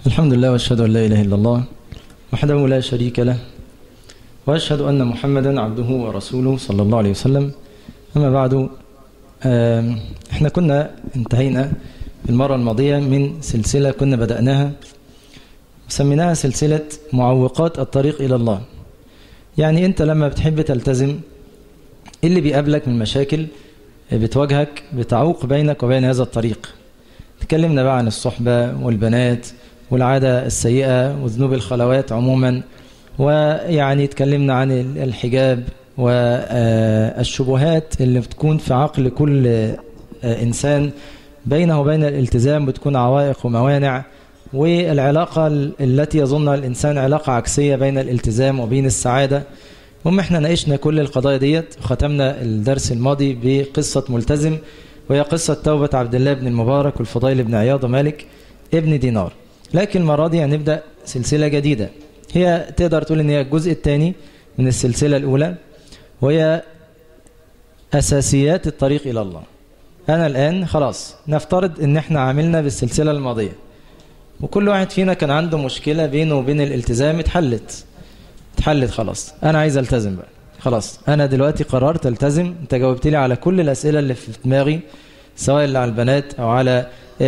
الحمد لله واشهد ان لا اله الا الله وحده لا شريك له واشهد ان محمدا عبده ورسوله صلى الله عليه وسلم اما بعد آم، احنا كنا انتهينا المره الماضيه من سلسله كنا بداناها سميناها سلسله معوقات الطريق الى الله يعني انت لما بتحب تلتزم إيه اللي بيقابلك من مشاكل بتواجهك بتعوق بينك وبين هذا الطريق تكلمنا بقى عن الصحبة والبنات والعادة السيئة وذنوب الخلوات عموما ويعني تكلمنا عن الحجاب والشبهات اللي بتكون في عقل كل إنسان بينه وبين الالتزام بتكون عوائق وموانع والعلاقة التي يظنها الإنسان علاقة عكسية بين الالتزام وبين السعادة المهم احنا ناقشنا كل القضايا ديت وختمنا الدرس الماضي بقصة ملتزم وهي قصة توبة عبد الله بن المبارك والفضيل بن عياض ومالك ابن دينار لكن المرة دي هنبدأ سلسلة جديدة هي تقدر تقول ان هي الجزء الثاني من السلسلة الأولى وهي أساسيات الطريق إلى الله أنا الآن خلاص نفترض ان احنا عملنا بالسلسلة الماضية وكل واحد فينا كان عنده مشكلة بينه وبين الالتزام اتحلت اتحلت خلاص انا عايز التزم بقى خلاص انا دلوقتي قررت التزم انت جاوبت لي على كل الاسئله اللي في دماغي سواء اللي على البنات او على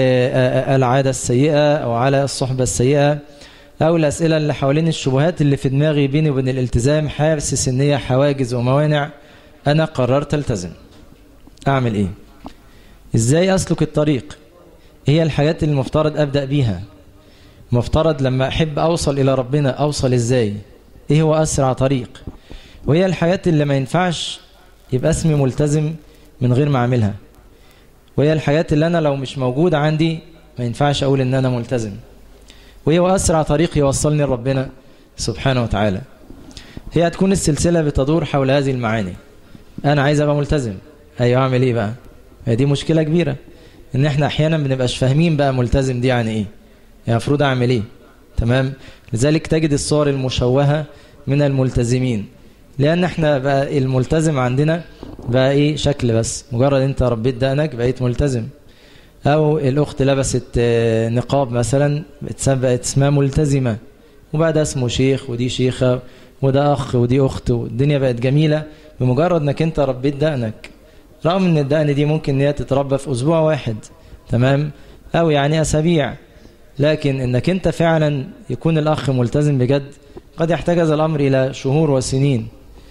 العاده السيئه او على الصحبه السيئه او الاسئله اللي حوالين الشبهات اللي في دماغي بيني وبين الالتزام حاسس ان هي حواجز وموانع انا قررت التزم اعمل ايه ازاي اسلك الطريق هي الحاجات اللي المفترض ابدا بيها مفترض لما احب اوصل الى ربنا اوصل ازاي ايه هو اسرع طريق وهي الحاجات اللي ما ينفعش يبقى اسمي ملتزم من غير ما اعملها وهي الحاجات اللي انا لو مش موجودة عندي ما ينفعش اقول ان انا ملتزم وهي اسرع طريق يوصلني لربنا سبحانه وتعالى هي هتكون السلسلة بتدور حول هذه المعاني انا عايز ابقى ملتزم ايوه اعمل ايه بقى هي دي مشكلة كبيرة ان احنا احيانا بنبقاش فاهمين بقى ملتزم دي يعني ايه يعني المفروض اعمل ايه تمام لذلك تجد الصور المشوهة من الملتزمين لأن احنا بقى الملتزم عندنا بقى ايه شكل بس مجرد انت ربيت دقنك بقيت ملتزم او الاخت لبست نقاب مثلا بقت اسمها ملتزمة وبقى ده اسمه شيخ ودي شيخة وده اخ ودي اخت والدنيا بقت جميلة بمجرد انك انت ربيت دقنك رغم ان الدقن دي ممكن ان هي تتربى في اسبوع واحد تمام او يعني اسابيع لكن انك انت فعلا يكون الاخ ملتزم بجد قد يحتاج هذا الامر الى شهور وسنين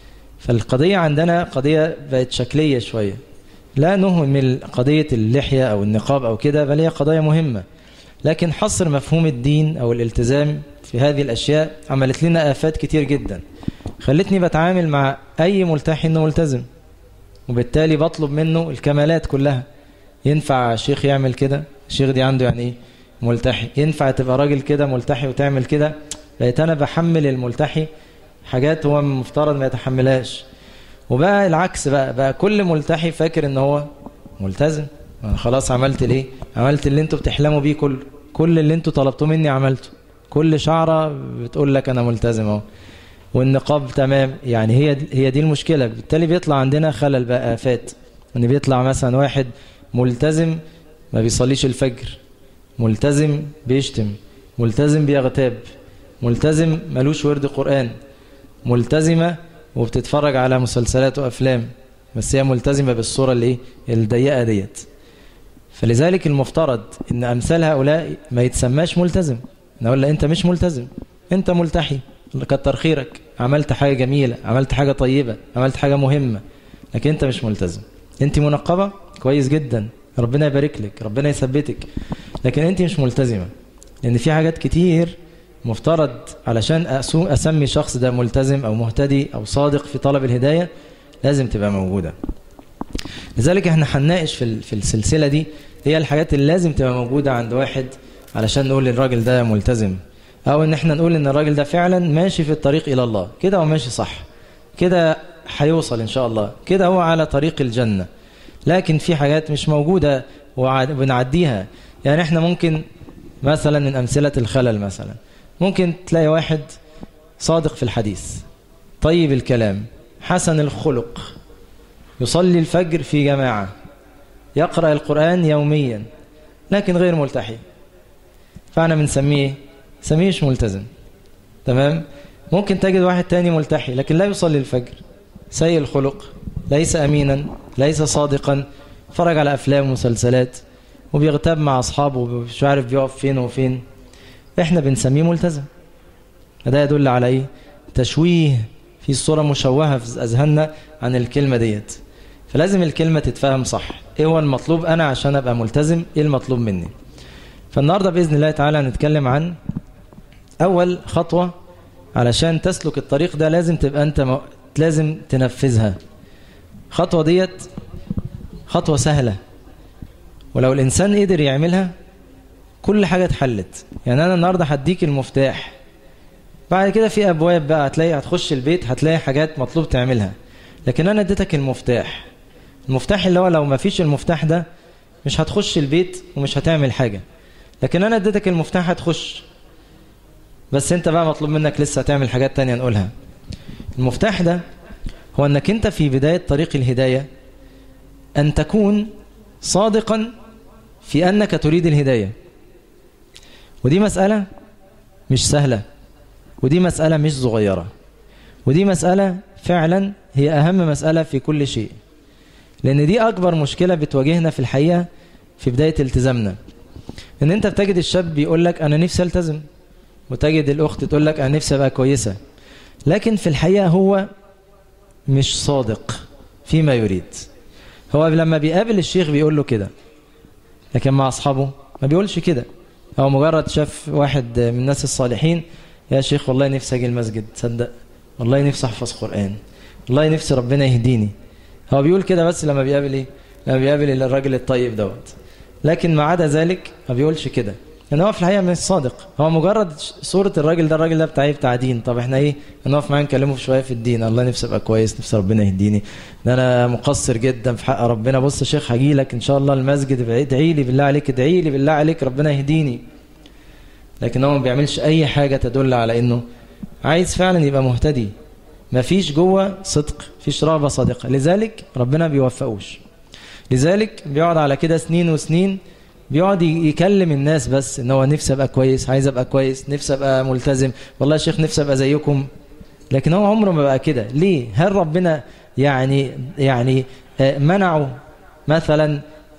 فالقضية عندنا قضية بقت شكلية شوية لا نهمل قضية اللحية او النقاب او كده بل هي قضايا مهمة لكن حصر مفهوم الدين او الالتزام في هذه الاشياء عملت لنا افات كتير جدا خلتني بتعامل مع اي ملتحي انه ملتزم وبالتالي بطلب منه الكمالات كلها ينفع شيخ يعمل كده الشيخ دي عنده يعني ايه ملتحي ينفع تبقى راجل كده ملتحي وتعمل كده بقيت انا بحمل الملتحي حاجات هو مفترض ما يتحملهاش وبقى العكس بقى بقى كل ملتحي فاكر ان هو ملتزم خلاص عملت ليه عملت اللي انتوا بتحلموا بيه كله كل اللي انتوا طلبتوه مني عملته كل شعره بتقول لك انا ملتزم اهو والنقاب تمام يعني هي هي دي المشكله بالتالي بيطلع عندنا خلل بقى افات ان بيطلع مثلا واحد ملتزم ما بيصليش الفجر ملتزم بيشتم ملتزم بيغتاب ملتزم ملوش ورد قرآن ملتزمة وبتتفرج على مسلسلات وأفلام بس هي ملتزمة بالصورة اللي ايه الضيقة ديت فلذلك المفترض ان أمثال هؤلاء ما يتسماش ملتزم نقول له أنت مش ملتزم أنت ملتحي كتر خيرك عملت حاجة جميلة عملت حاجة طيبة عملت حاجة مهمة لكن أنت مش ملتزم أنت منقبة كويس جدا ربنا يبارك لك ربنا يثبتك لكن انت مش ملتزمة لان في حاجات كتير مفترض علشان اسمي شخص ده ملتزم او مهتدي او صادق في طلب الهداية لازم تبقى موجودة لذلك احنا هنناقش في في السلسلة دي هي الحاجات اللي لازم تبقى موجودة عند واحد علشان نقول الراجل ده ملتزم او ان احنا نقول ان الراجل ده فعلا ماشي في الطريق الى الله كده هو ماشي صح كده هيوصل ان شاء الله كده هو على طريق الجنة لكن في حاجات مش موجودة وبنعديها يعني احنا ممكن مثلا من أمثلة الخلل مثلا ممكن تلاقي واحد صادق في الحديث طيب الكلام حسن الخلق يصلي الفجر في جماعة يقرأ القرآن يوميا لكن غير ملتحي فأنا بنسميه سميه مش ملتزم تمام ممكن تجد واحد تاني ملتحي لكن لا يصلي الفجر سيء الخلق ليس أمينا ليس صادقا فرج على أفلام ومسلسلات وبيغتاب مع أصحابه ومش عارف بيقف فين وفين احنا بنسميه ملتزم ده يدل على ايه تشويه في صورة مشوهة في أذهاننا عن الكلمة ديت فلازم الكلمة تتفهم صح ايه هو المطلوب انا عشان ابقى ملتزم ايه المطلوب مني فالنهاردة بإذن الله تعالى هنتكلم عن اول خطوة علشان تسلك الطريق ده لازم تبقى انت م... لازم تنفذها خطوة ديت خطوة سهلة ولو الإنسان قدر يعملها كل حاجة اتحلت يعني أنا النهاردة هديك المفتاح بعد كده في أبواب بقى هتلاقي هتخش البيت هتلاقي حاجات مطلوب تعملها لكن أنا اديتك المفتاح المفتاح اللي هو لو ما فيش المفتاح ده مش هتخش البيت ومش هتعمل حاجة لكن أنا اديتك المفتاح هتخش بس أنت بقى مطلوب منك لسه هتعمل حاجات تانية نقولها المفتاح ده هو أنك أنت في بداية طريق الهداية أن تكون صادقا في أنك تريد الهداية ودي مسألة مش سهلة ودي مسألة مش صغيرة ودي مسألة فعلا هي أهم مسألة في كل شيء لأن دي أكبر مشكلة بتواجهنا في الحقيقة في بداية التزامنا إن أنت بتجد الشاب بيقول لك أنا نفسي ألتزم وتجد الأخت تقول لك أنا نفسي أبقى كويسة لكن في الحقيقة هو مش صادق فيما يريد هو لما بيقابل الشيخ بيقول له كده لكن مع أصحابه ما بيقولش كده هو مجرد شاف واحد من الناس الصالحين يا شيخ والله نفسي أجي المسجد تصدق والله نفسي أحفظ قرآن والله نفسي ربنا يهديني هو بيقول كده بس لما بيقابل إيه لما بيقابل الراجل الطيب دوت لكن ما عدا ذلك ما بيقولش كده ان هو في الحقيقه مش صادق هو مجرد صوره الراجل ده الراجل ده بتاع ايه بتاع دين طب احنا ايه نقف معاه نكلمه شويه في الدين الله نفسي ابقى كويس نفسي ربنا يهديني ده انا مقصر جدا في حق ربنا بص يا شيخ هاجي لك ان شاء الله المسجد ادعي لي بالله عليك ادعي لي بالله عليك ربنا يهديني لكن هو ما بيعملش اي حاجه تدل على انه عايز فعلا يبقى مهتدي ما فيش جوه صدق فيش رغبه صادقه لذلك ربنا بيوفقوش لذلك بيقعد على كده سنين وسنين بيقعد يكلم الناس بس ان هو نفسي ابقى كويس عايز ابقى كويس نفسي ابقى ملتزم والله يا شيخ نفسي ابقى زيكم لكن هو عمره ما بقى كده ليه هل ربنا يعني يعني منعه مثلا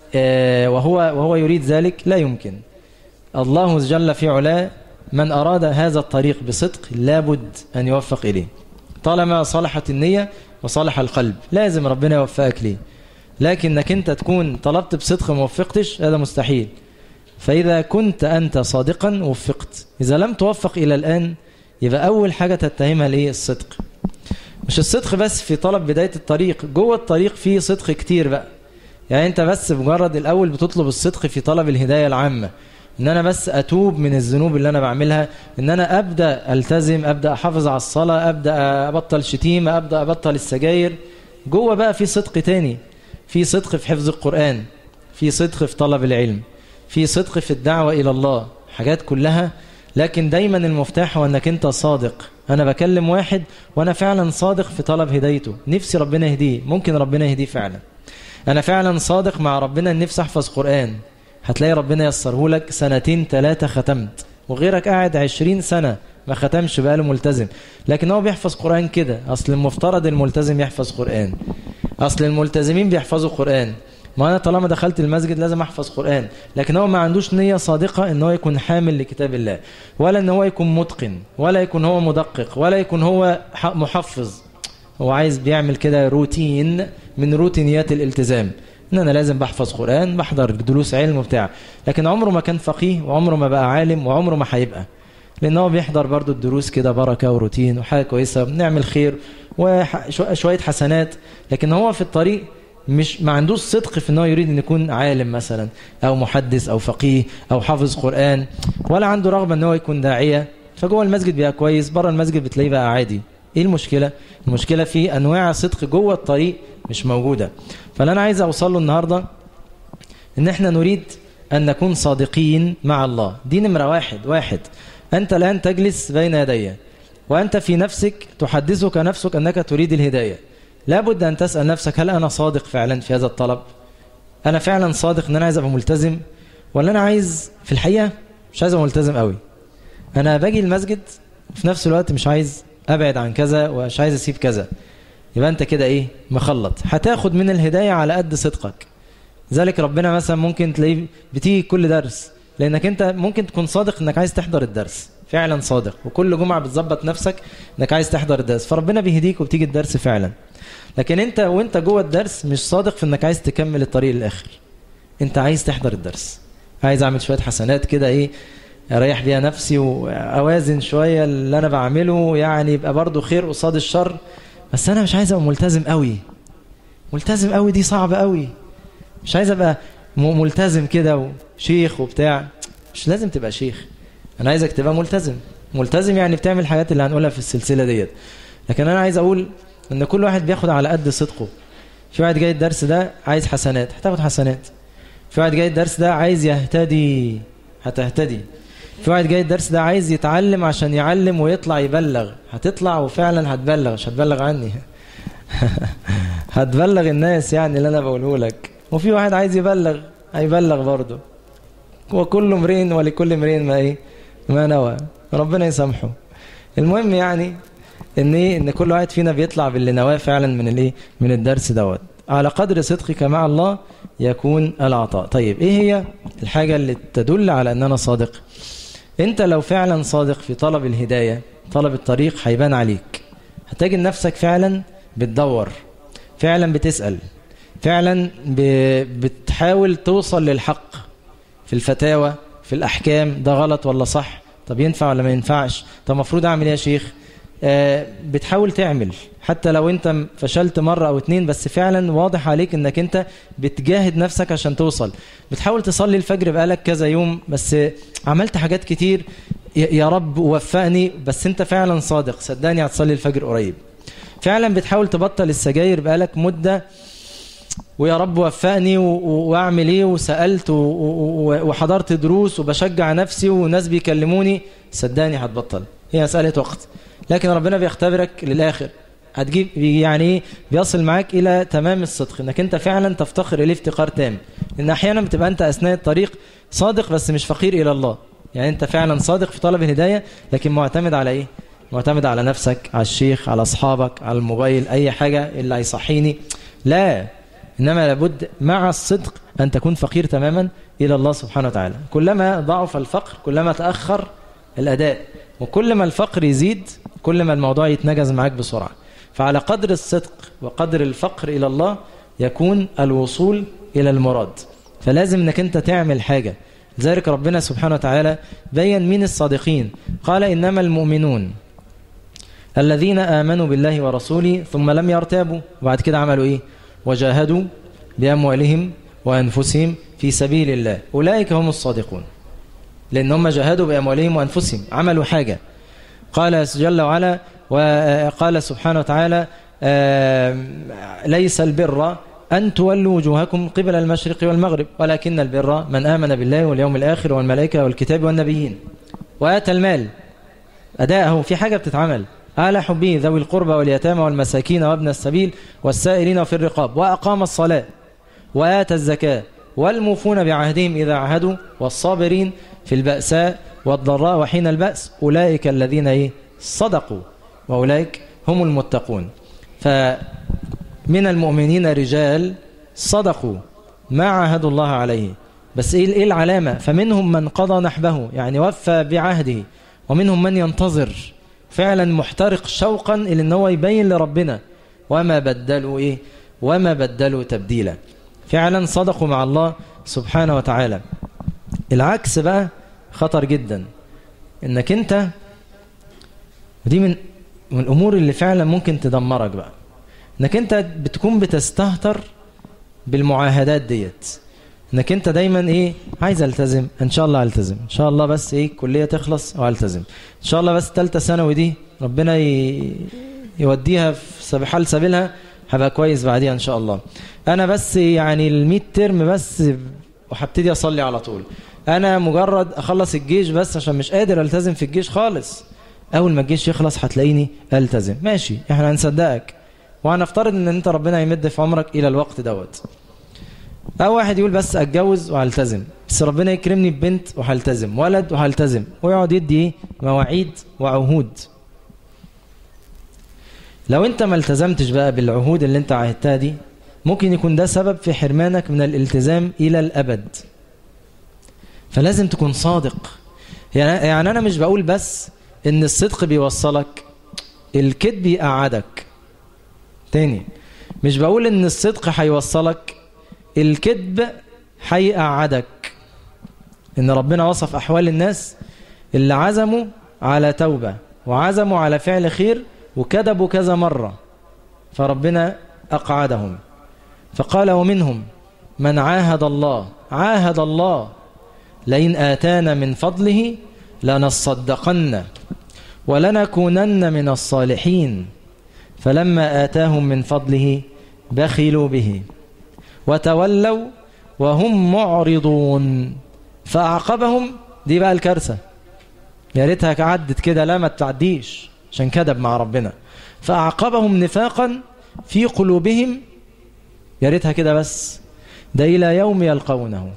وهو وهو يريد ذلك لا يمكن الله جل في علاه من أراد هذا الطريق بصدق لابد أن يوفق إليه طالما صلحت النية وصلح القلب لازم ربنا يوفقك ليه لكنك انت تكون طلبت بصدق ما وفقتش هذا مستحيل فإذا كنت أنت صادقا وفقت إذا لم توفق إلى الآن يبقى أول حاجة تتهمها ليه الصدق مش الصدق بس في طلب بداية الطريق جوه الطريق فيه صدق كتير بقى يعني أنت بس مجرد الأول بتطلب الصدق في طلب الهداية العامة ان انا بس اتوب من الذنوب اللي انا بعملها ان انا ابدا التزم ابدا احافظ على الصلاه ابدا ابطل شتيمه ابدا ابطل السجاير جوه بقى في صدق تاني في صدق في حفظ القرآن في صدق في طلب العلم في صدق في الدعوة إلى الله حاجات كلها لكن دايما المفتاح هو أنك أنت صادق أنا بكلم واحد وأنا فعلا صادق في طلب هدايته نفسي ربنا يهديه ممكن ربنا يهديه فعلا أنا فعلا صادق مع ربنا نفسي أحفظ قرآن هتلاقي ربنا يسره لك سنتين ثلاثة ختمت وغيرك قاعد عشرين سنة ما ختمش بقاله ملتزم لكن هو بيحفظ قرآن كده أصل المفترض الملتزم يحفظ قرآن أصل الملتزمين بيحفظوا قرآن ما أنا طالما دخلت المسجد لازم أحفظ قرآن لكن هو ما عندوش نية صادقة إن هو يكون حامل لكتاب الله ولا إن هو يكون متقن ولا يكون هو مدقق ولا يكون هو محفظ هو عايز بيعمل كده روتين من روتينيات الالتزام ان انا لازم بحفظ قرآن بحضر دروس علم وبتاع لكن عمره ما كان فقيه وعمره ما بقى عالم وعمره ما هيبقى لان هو بيحضر برضو الدروس كده بركة وروتين وحاجة كويسة بنعمل خير وشوية حسنات لكن هو في الطريق مش ما عندوش صدق في ان هو يريد ان يكون عالم مثلا او محدث او فقيه او حافظ قرآن ولا عنده رغبة ان هو يكون داعية فجوه المسجد بيبقى كويس بره المسجد بتلاقيه بقى عادي ايه المشكلة المشكلة في انواع صدق جوه الطريق مش موجودة فاللي انا عايز اوصل له النهاردة ان احنا نريد ان نكون صادقين مع الله دي نمرة واحد واحد انت الان تجلس بين يدي وانت في نفسك تحدثك نفسك انك تريد الهداية لابد ان تسأل نفسك هل انا صادق فعلا في هذا الطلب انا فعلا صادق ان انا عايز ابقى ملتزم ولا انا عايز في الحقيقة مش عايز ابقى ملتزم قوي انا باجي المسجد وفي نفس الوقت مش عايز ابعد عن كذا ومش عايز اسيب كذا يبقى انت كده ايه مخلط هتاخد من الهدايه على قد صدقك ذلك ربنا مثلا ممكن تلاقيه بتيجي كل درس لانك انت ممكن تكون صادق انك عايز تحضر الدرس فعلا صادق وكل جمعه بتظبط نفسك انك عايز تحضر الدرس فربنا بيهديك وبتيجي الدرس فعلا لكن انت وانت جوه الدرس مش صادق في انك عايز تكمل الطريق للاخر انت عايز تحضر الدرس عايز اعمل شويه حسنات كده ايه اريح بيها نفسي واوازن شويه اللي انا بعمله يعني يبقى برضو خير قصاد الشر بس انا مش عايز ابقى ملتزم قوي ملتزم قوي دي صعبه قوي مش عايز ابقى ملتزم كده وشيخ وبتاع مش لازم تبقى شيخ انا عايزك تبقى ملتزم ملتزم يعني بتعمل الحاجات اللي هنقولها في السلسله ديت لكن انا عايز اقول ان كل واحد بياخد على قد صدقه في واحد جاي الدرس ده عايز حسنات هتاخد حسنات في واحد جاي الدرس ده عايز يهتدي هتهتدي في واحد جاي الدرس ده عايز يتعلم عشان يعلم ويطلع يبلغ هتطلع وفعلا هتبلغ مش هتبلغ عني هتبلغ الناس يعني اللي انا بقوله لك وفي واحد عايز يبلغ هيبلغ برضه وكل امرئ ولكل امرئ ما ايه ما نوى ربنا يسامحه المهم يعني ان ايه ان كل واحد فينا بيطلع باللي نواه فعلا من الايه من الدرس دوت على قدر صدقك مع الله يكون العطاء طيب ايه هي الحاجة اللي تدل على ان انا صادق انت لو فعلا صادق في طلب الهداية طلب الطريق هيبان عليك هتجد نفسك فعلا بتدور فعلا بتسأل فعلا بتحاول توصل للحق في الفتاوى في الأحكام ده غلط ولا صح طب ينفع ولا ما ينفعش طب المفروض أعمل إيه يا شيخ آه بتحاول تعمل حتى لو انت فشلت مرة او اتنين بس فعلا واضح عليك انك انت بتجاهد نفسك عشان توصل بتحاول تصلي الفجر بقالك كذا يوم بس عملت حاجات كتير يا رب وفقني بس انت فعلا صادق صدقني هتصلي الفجر قريب فعلا بتحاول تبطل السجاير بقالك مدة ويا رب وفقني واعمل ايه وسألت وحضرت دروس وبشجع نفسي وناس بيكلموني صدقني هتبطل هي مسألة وقت لكن ربنا بيختبرك للآخر هتجيب يعني بيصل معاك إلى تمام الصدق إنك أنت فعلا تفتخر إليه افتقار تام إن أحيانا بتبقى أنت أثناء الطريق صادق بس مش فقير إلى الله يعني أنت فعلا صادق في طلب الهداية لكن معتمد على إيه معتمد على نفسك على الشيخ على أصحابك على الموبايل أي حاجة اللي هيصحيني لا إنما لابد مع الصدق أن تكون فقير تماما إلى الله سبحانه وتعالى كلما ضعف الفقر كلما تأخر الأداء وكل ما الفقر يزيد كل ما الموضوع يتنجز معاك بسرعة فعلى قدر الصدق وقدر الفقر إلى الله يكون الوصول إلى المراد فلازم أنك أنت تعمل حاجة لذلك ربنا سبحانه وتعالى بين مين الصادقين قال إنما المؤمنون الذين آمنوا بالله ورسوله ثم لم يرتابوا وبعد كده عملوا إيه وجاهدوا بأموالهم وأنفسهم في سبيل الله أولئك هم الصادقون لأن هم جاهدوا بأموالهم وأنفسهم عملوا حاجة قال جل وعلا وقال سبحانه وتعالى ليس البر أن تولوا وجوهكم قبل المشرق والمغرب ولكن البر من آمن بالله واليوم الآخر والملائكة والكتاب والنبيين وآتى المال أداءه في حاجة بتتعمل على حبه ذوي القربى واليتامى والمساكين وابن السبيل والسائلين في الرقاب وأقام الصلاة وآتى الزكاة والموفون بعهدهم إذا عهدوا والصابرين في البأساء والضراء وحين البأس أولئك الذين إيه صدقوا وأولئك هم المتقون فمن المؤمنين رجال صدقوا ما عاهدوا الله عليه بس إيه العلامة فمنهم من قضى نحبه يعني وفى بعهده ومنهم من ينتظر فعلا محترق شوقا إلى أن هو يبين لربنا وما بدلوا إيه وما بدلوا تبديلا فعلا صدقوا مع الله سبحانه وتعالى العكس بقى خطر جدا انك انت ودي من من الامور اللي فعلا ممكن تدمرك بقى انك انت بتكون بتستهتر بالمعاهدات ديت انك انت دايما ايه عايز التزم ان شاء الله التزم ان شاء الله بس ايه الكليه تخلص والتزم ان شاء الله بس ثالثه ثانوي دي ربنا ي... يوديها في حال سبيلها هبقى كويس بعديها ان شاء الله انا بس يعني ال ترم بس وهبتدي اصلي على طول انا مجرد اخلص الجيش بس عشان مش قادر التزم في الجيش خالص اول ما الجيش يخلص هتلاقيني التزم ماشي احنا هنصدقك وهنفترض ان انت ربنا يمد في عمرك الى الوقت دوت او واحد يقول بس اتجوز والتزم بس ربنا يكرمني ببنت وهلتزم ولد وهلتزم ويقعد يدي ايه مواعيد وعهود لو انت ما التزمتش بقى بالعهود اللي انت عهدتها دي ممكن يكون ده سبب في حرمانك من الالتزام الى الابد فلازم تكون صادق يعني يعني انا مش بقول بس ان الصدق بيوصلك الكذب يقعدك تاني مش بقول ان الصدق هيوصلك الكذب هيقعدك ان ربنا وصف احوال الناس اللي عزموا على توبة وعزموا على فعل خير وكذبوا كذا مرة فربنا أقعدهم فقال ومنهم من عاهد الله عاهد الله لئن آتانا من فضله لنصدقن ولنكونن من الصالحين فلما آتاهم من فضله بخلوا به وتولوا وهم معرضون فأعقبهم دي بقى الكارثة يا ريتها عدت كده لا ما تعديش عشان كذب مع ربنا فأعقبهم نفاقا في قلوبهم يا ريتها كده بس ده إلى يوم يلقونه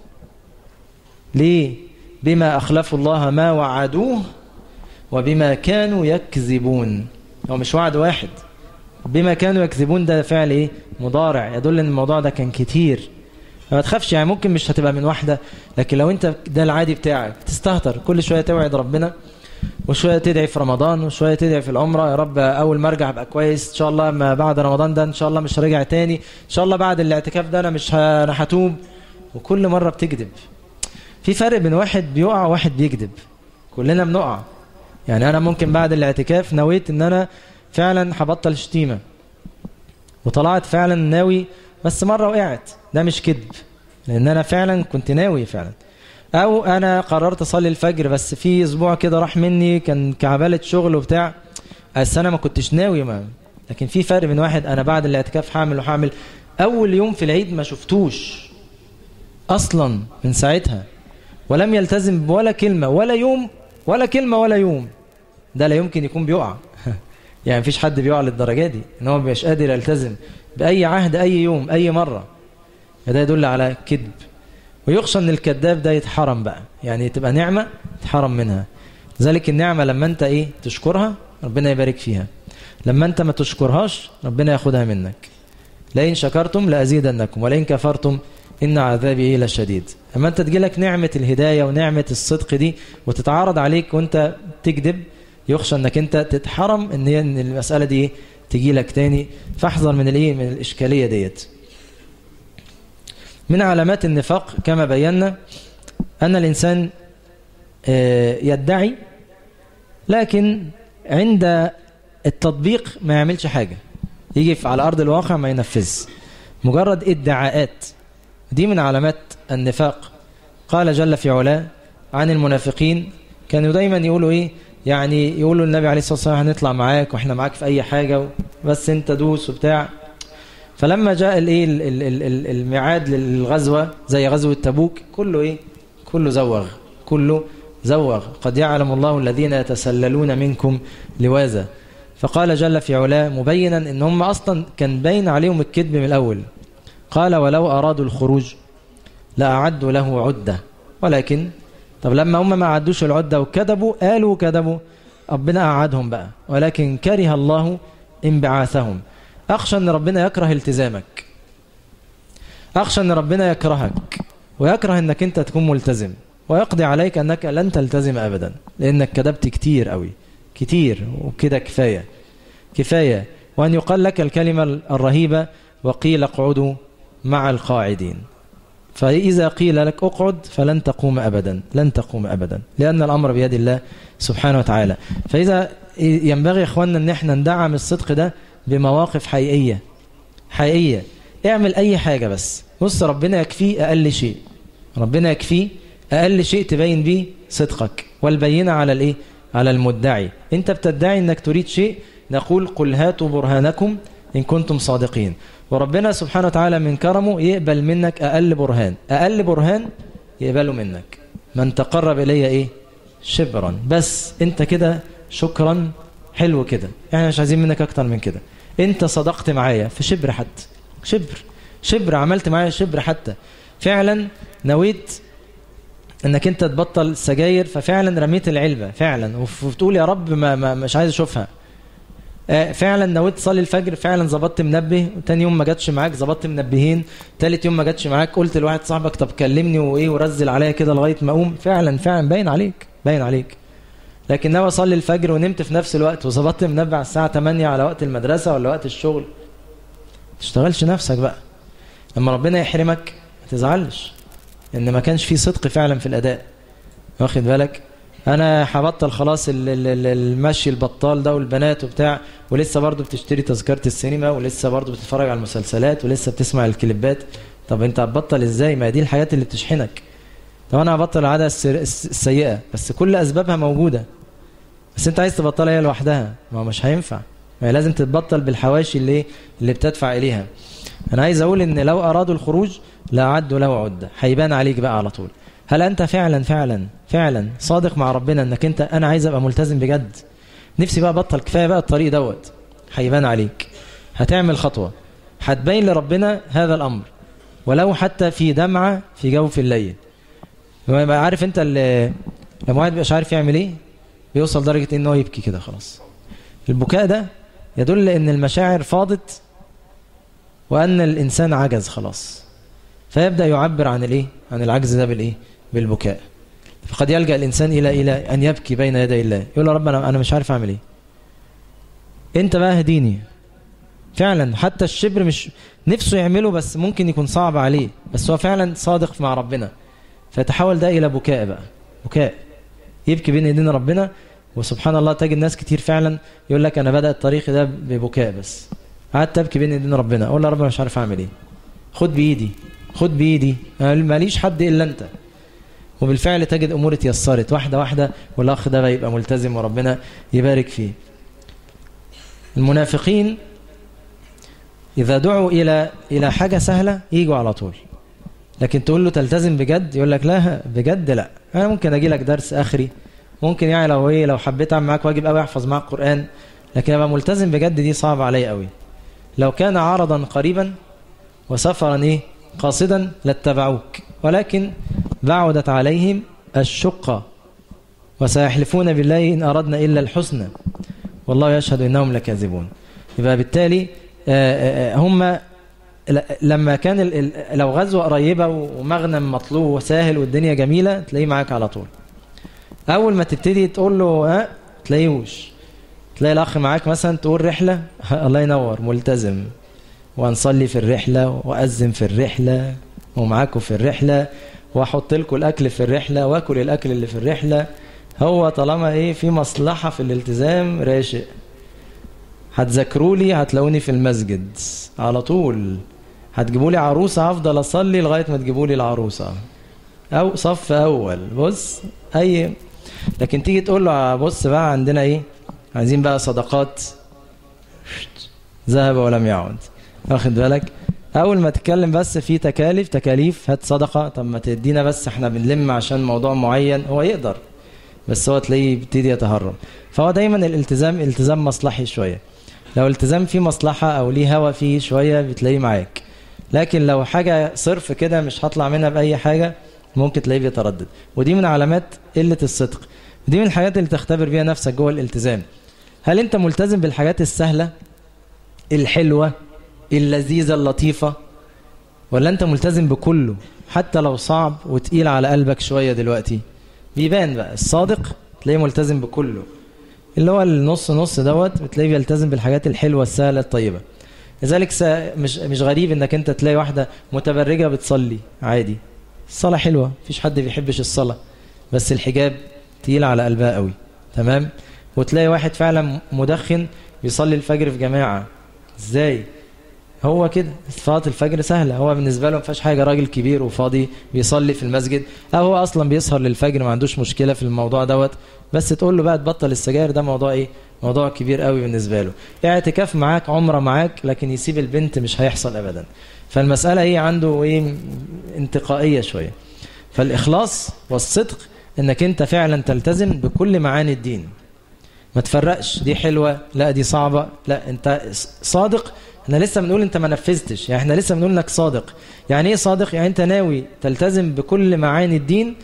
ليه بما أخلفوا الله ما وعدوه وبما كانوا يكذبون هو مش وعد واحد بما كانوا يكذبون ده فعل ايه مضارع يدل ان الموضوع ده كان كتير ما تخافش يعني ممكن مش هتبقى من واحدة لكن لو انت ده العادي بتاعك تستهتر كل شوية توعد ربنا وشوية تدعي في رمضان وشوية تدعي في العمرة يا رب أول ما أرجع أبقى كويس إن شاء الله ما بعد رمضان ده إن شاء الله مش هرجع تاني إن شاء الله بعد الاعتكاف ده أنا مش أنا هتوب وكل مرة بتكذب في فرق بين واحد بيقع وواحد بيكذب كلنا بنقع يعني أنا ممكن بعد الاعتكاف نويت إن أنا فعلا هبطل شتيمة وطلعت فعلا ناوي بس مرة وقعت ده مش كذب لأن أنا فعلا كنت ناوي فعلا او انا قررت اصلي الفجر بس في اسبوع كده راح مني كان كعبالة شغل وبتاع بس انا ما كنتش ناوي ما لكن في فرق بين واحد انا بعد الاعتكاف هعمل وهعمل اول يوم في العيد ما شفتوش اصلا من ساعتها ولم يلتزم بولا كلمة ولا يوم ولا كلمة ولا يوم ده لا يمكن يكون بيقع يعني مفيش حد بيقع للدرجة دي ان هو مش قادر يلتزم بأي عهد أي يوم أي مرة ده يدل على كذب ويخشى ان الكذاب ده يتحرم بقى يعني تبقى نعمة تحرم منها ذلك النعمة لما انت ايه تشكرها ربنا يبارك فيها لما انت ما تشكرهاش ربنا ياخدها منك لئن شكرتم لأزيدنكم ولئن كفرتم إن عذابي إيه لشديد أما أنت تجيلك نعمة الهداية ونعمة الصدق دي وتتعارض عليك وأنت تكذب يخشى أنك أنت تتحرم إن, إن المسألة دي تجيلك تاني فاحذر من الإيه من الإشكالية ديت من علامات النفاق كما بينا أن الإنسان يدعي لكن عند التطبيق ما يعملش حاجة يجي على أرض الواقع ما ينفذ مجرد ادعاءات دي من علامات النفاق قال جل في علاه عن المنافقين كانوا دايما يقولوا ايه يعني يقولوا النبي عليه الصلاة والسلام هنطلع معاك واحنا معاك في اي حاجة بس انت دوس وبتاع فلما جاء الايه الميعاد للغزوة زي غزوة تبوك كله ايه كله زوغ كله زوغ قد يعلم الله الذين يتسللون منكم لواذا فقال جل في علاه مبينا ان هم اصلا كان باين عليهم الكذب من الاول قال ولو ارادوا الخروج لاعدوا له عده ولكن طب لما هم ما عدوش العده وكذبوا قالوا كذبوا ربنا قعدهم بقى ولكن كره الله انبعاثهم اخشى ان ربنا يكره التزامك اخشى ان ربنا يكرهك ويكره انك انت تكون ملتزم ويقضي عليك انك لن تلتزم ابدا لانك كذبت كتير قوي كتير وكده كفايه كفايه وان يقال لك الكلمه الرهيبه وقيل اقعدوا مع القاعدين فإذا قيل لك اقعد فلن تقوم أبدا لن تقوم أبدا لأن الأمر بيد الله سبحانه وتعالى فإذا ينبغي يا إخواننا أن احنا ندعم الصدق ده بمواقف حقيقية حقيقية اعمل أي حاجة بس بص ربنا يكفيه أقل شيء ربنا يكفيه أقل شيء تبين به صدقك والبينة على الإيه على المدعي أنت بتدعي أنك تريد شيء نقول قل هاتوا برهانكم إن كنتم صادقين وربنا سبحانه وتعالى من كرمه يقبل منك أقل برهان أقل برهان يقبله منك من تقرب إلي إيه شبرا بس أنت كده شكرا حلو كده احنا مش عايزين منك أكتر من كده أنت صدقت معايا في شبر حتى شبر شبر عملت معايا شبر حتى فعلا نويت انك انت تبطل سجاير ففعلا رميت العلبه فعلا وتقول يا رب ما, ما مش عايز اشوفها فعلا نويت تصلي الفجر فعلا ظبطت منبه تاني يوم ما جاتش معاك ظبطت منبهين تالت يوم ما جاتش معاك قلت لواحد صاحبك طب كلمني وايه ورزل عليا كده لغايه ما اقوم فعلا فعلا باين عليك باين عليك لكن ناوي اصلي الفجر ونمت في نفس الوقت وظبطت منبه على الساعه 8 على وقت المدرسه ولا وقت الشغل تشتغلش نفسك بقى لما ربنا يحرمك ما تزعلش ان ما كانش في صدق فعلا في الاداء واخد بالك انا هبطل خلاص المشي البطال ده والبنات وبتاع ولسه برضه بتشتري تذكره السينما ولسه برضه بتتفرج على المسلسلات ولسه بتسمع الكليبات طب انت هتبطل ازاي ما دي الحاجات اللي بتشحنك طب انا هبطل العاده السيئه بس كل اسبابها موجوده بس انت عايز تبطلها هي لوحدها ما هو مش هينفع ما هي لازم تتبطل بالحواشي اللي اللي بتدفع اليها انا عايز اقول ان لو ارادوا الخروج لاعدوا له عده هيبان عليك بقى على طول هل انت فعلا فعلا فعلا صادق مع ربنا انك انت انا عايز ابقى ملتزم بجد نفسي بقى بطل كفايه بقى الطريق دوت هيبان عليك هتعمل خطوه هتبين لربنا هذا الامر ولو حتى في دمعه في جوف الليل يبقى عارف انت اللي لما واحد مش عارف يعمل ايه بيوصل درجه ان هو يبكي كده خلاص البكاء ده يدل ان المشاعر فاضت وان الانسان عجز خلاص فيبدا يعبر عن الايه عن العجز ده بالايه بالبكاء فقد يلجا الانسان الى الى ان يبكي بين يدي الله يقول له رب انا انا مش عارف اعمل ايه انت بقى هديني فعلا حتى الشبر مش نفسه يعمله بس ممكن يكون صعب عليه بس هو فعلا صادق مع ربنا فيتحول ده الى بكاء بقى بكاء يبكي بين ايدين ربنا وسبحان الله تجد ناس كتير فعلا يقول لك انا بدا الطريق ده ببكاء بس قعدت ابكي بين ايدين ربنا اقول له رب انا مش عارف اعمل ايه خد بايدي خد بايدي ماليش حد الا انت وبالفعل تجد امور اتيسرت واحده واحده والاخ ده بيبقى ملتزم وربنا يبارك فيه المنافقين اذا دعوا الى الى حاجه سهله يجوا على طول لكن تقول له تلتزم بجد يقول لك لا بجد لا انا ممكن اجي لك درس اخري ممكن يعني لو ايه لو حبيت اعمل معاك واجب قوي احفظ معاك قران لكن ابقى ملتزم بجد دي صعبه عليا قوي لو كان عرضا قريبا وسفرا ايه قاصدا لاتبعوك ولكن بعدت عليهم الشقة وسيحلفون بالله إن أردنا إلا الحسنى والله يشهد إنهم لكاذبون يبقى بالتالي هم لما كان لو غزوة قريبة ومغنم مطلوب وسهل والدنيا جميلة تلاقيه معاك على طول أول ما تبتدي تقول له ها تلاقيهوش تلاقي الأخ معاك مثلا تقول رحلة الله ينور ملتزم وهنصلي في الرحلة وأذن في الرحلة ومعاكم في الرحلة واحط لكم الاكل في الرحله واكل الاكل اللي في الرحله هو طالما ايه في مصلحه في الالتزام راشق هتذاكروا لي هتلاقوني في المسجد على طول هتجيبوا لي عروسه هفضل اصلي لغايه ما تجيبوا لي العروسه او صف اول بص اي لكن تيجي تقول له بص بقى عندنا ايه عايزين بقى صدقات ذهب ولم يعد واخد بالك اول ما تتكلم بس في تكاليف تكاليف هات صدقه طب ما تدينا بس احنا بنلم عشان موضوع معين هو يقدر بس هو تلاقيه يبتدي يتهرب فهو دايما الالتزام التزام مصلحي شويه لو التزام فيه مصلحه او ليه هوا فيه شويه بتلاقيه معاك لكن لو حاجه صرف كده مش هطلع منها باي حاجه ممكن تلاقيه بيتردد ودي من علامات قله الصدق ودي من الحاجات اللي تختبر بيها نفسك جوه الالتزام هل انت ملتزم بالحاجات السهله الحلوه اللذيذة اللطيفة ولا انت ملتزم بكله حتى لو صعب وتقيل على قلبك شوية دلوقتي بيبان بقى الصادق تلاقيه ملتزم بكله اللي هو النص نص دوت بتلاقيه بيلتزم بالحاجات الحلوة السهلة الطيبة لذلك مش مش غريب انك انت تلاقي واحدة متبرجة بتصلي عادي الصلاة حلوة مفيش حد بيحبش الصلاة بس الحجاب تقيل على قلبها قوي تمام وتلاقي واحد فعلا مدخن بيصلي الفجر في جماعة ازاي هو كده صلاه الفجر سهله هو بالنسبه له ما فيهاش حاجه راجل كبير وفاضي بيصلي في المسجد او هو اصلا بيسهر للفجر ما عندوش مشكله في الموضوع دوت بس تقول له بقى تبطل السجاير ده موضوع ايه موضوع كبير قوي بالنسبه له اعتكاف معاك عمره معاك لكن يسيب البنت مش هيحصل ابدا فالمساله ايه عنده ايه انتقائيه شويه فالاخلاص والصدق انك انت فعلا تلتزم بكل معاني الدين ما تفرقش دي حلوه لا دي صعبه لا انت صادق احنا لسه بنقول انت ما نفذتش يعني احنا لسه بنقول انك صادق يعني ايه صادق يعني انت ناوي تلتزم بكل معاني الدين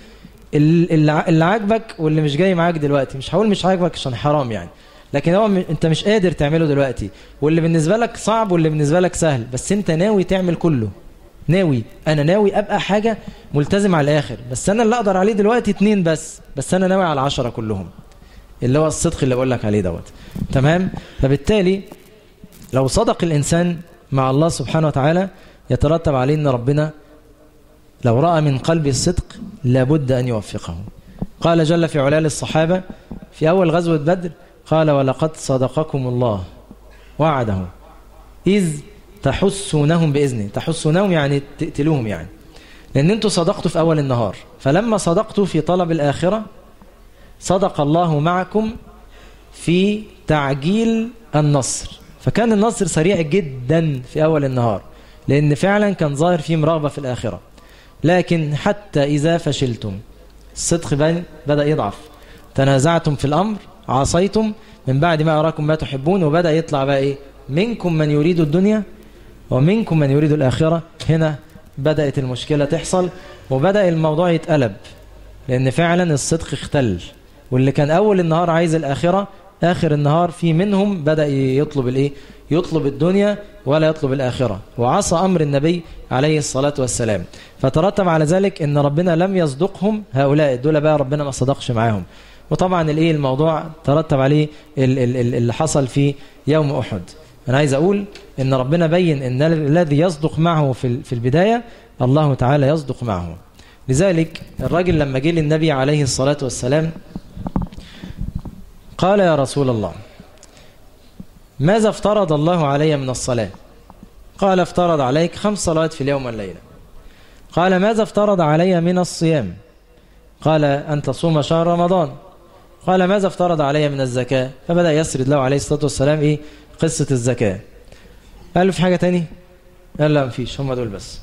اللي عاجبك واللي مش جاي معاك دلوقتي مش هقول مش عاجبك عشان حرام يعني لكن هو م... انت مش قادر تعمله دلوقتي واللي بالنسبة لك صعب واللي بالنسبة لك سهل بس انت ناوي تعمل كله ناوي انا ناوي ابقى حاجة ملتزم على الاخر بس انا اللي اقدر عليه دلوقتي اتنين بس بس انا ناوي على عشرة كلهم اللي هو الصدق اللي بقول لك عليه دوت تمام فبالتالي لو صدق الانسان مع الله سبحانه وتعالى يترتب عليه ان ربنا لو رأى من قلبه الصدق لابد أن يوفقه قال جل في علال الصحابة في أول غزوة بدر قال ولقد صدقكم الله وعده إذ تحسونهم بإذنه تحسونهم يعني تقتلوهم يعني لأن أنتم صدقتوا في أول النهار فلما صدقتوا في طلب الآخرة صدق الله معكم في تعجيل النصر فكان النصر سريع جدا في أول النهار لأن فعلا كان ظاهر فيه مرغبة في الآخرة لكن حتى إذا فشلتم الصدق بدأ يضعف تنازعتم في الأمر عصيتم من بعد ما أراكم ما تحبون وبدأ يطلع بقى إيه منكم من يريد الدنيا ومنكم من يريد الآخرة هنا بدأت المشكلة تحصل وبدأ الموضوع يتقلب لأن فعلا الصدق اختل واللي كان أول النهار عايز الآخرة آخر النهار في منهم بدأ يطلب الإيه يطلب الدنيا ولا يطلب الآخرة وعصى أمر النبي عليه الصلاة والسلام فترتب على ذلك ان ربنا لم يصدقهم هؤلاء دول بقى ربنا ما صدقش معاهم وطبعا الايه الموضوع ترتب عليه اللي حصل في يوم أحد أنا عايز أقول ان ربنا بين ان الذي يصدق معه في في البداية الله تعالى يصدق معه لذلك الراجل لما جه للنبي عليه الصلاة والسلام قال يا رسول الله ماذا افترض الله علي من الصلاة قال افترض عليك خمس صلوات في اليوم والليلة قال ماذا افترض علي من الصيام قال أن تصوم شهر رمضان قال ماذا افترض علي من الزكاة فبدأ يسرد له عليه الصلاة والسلام إيه قصة الزكاة قال له في حاجة تاني قال لا مفيش هم دول بس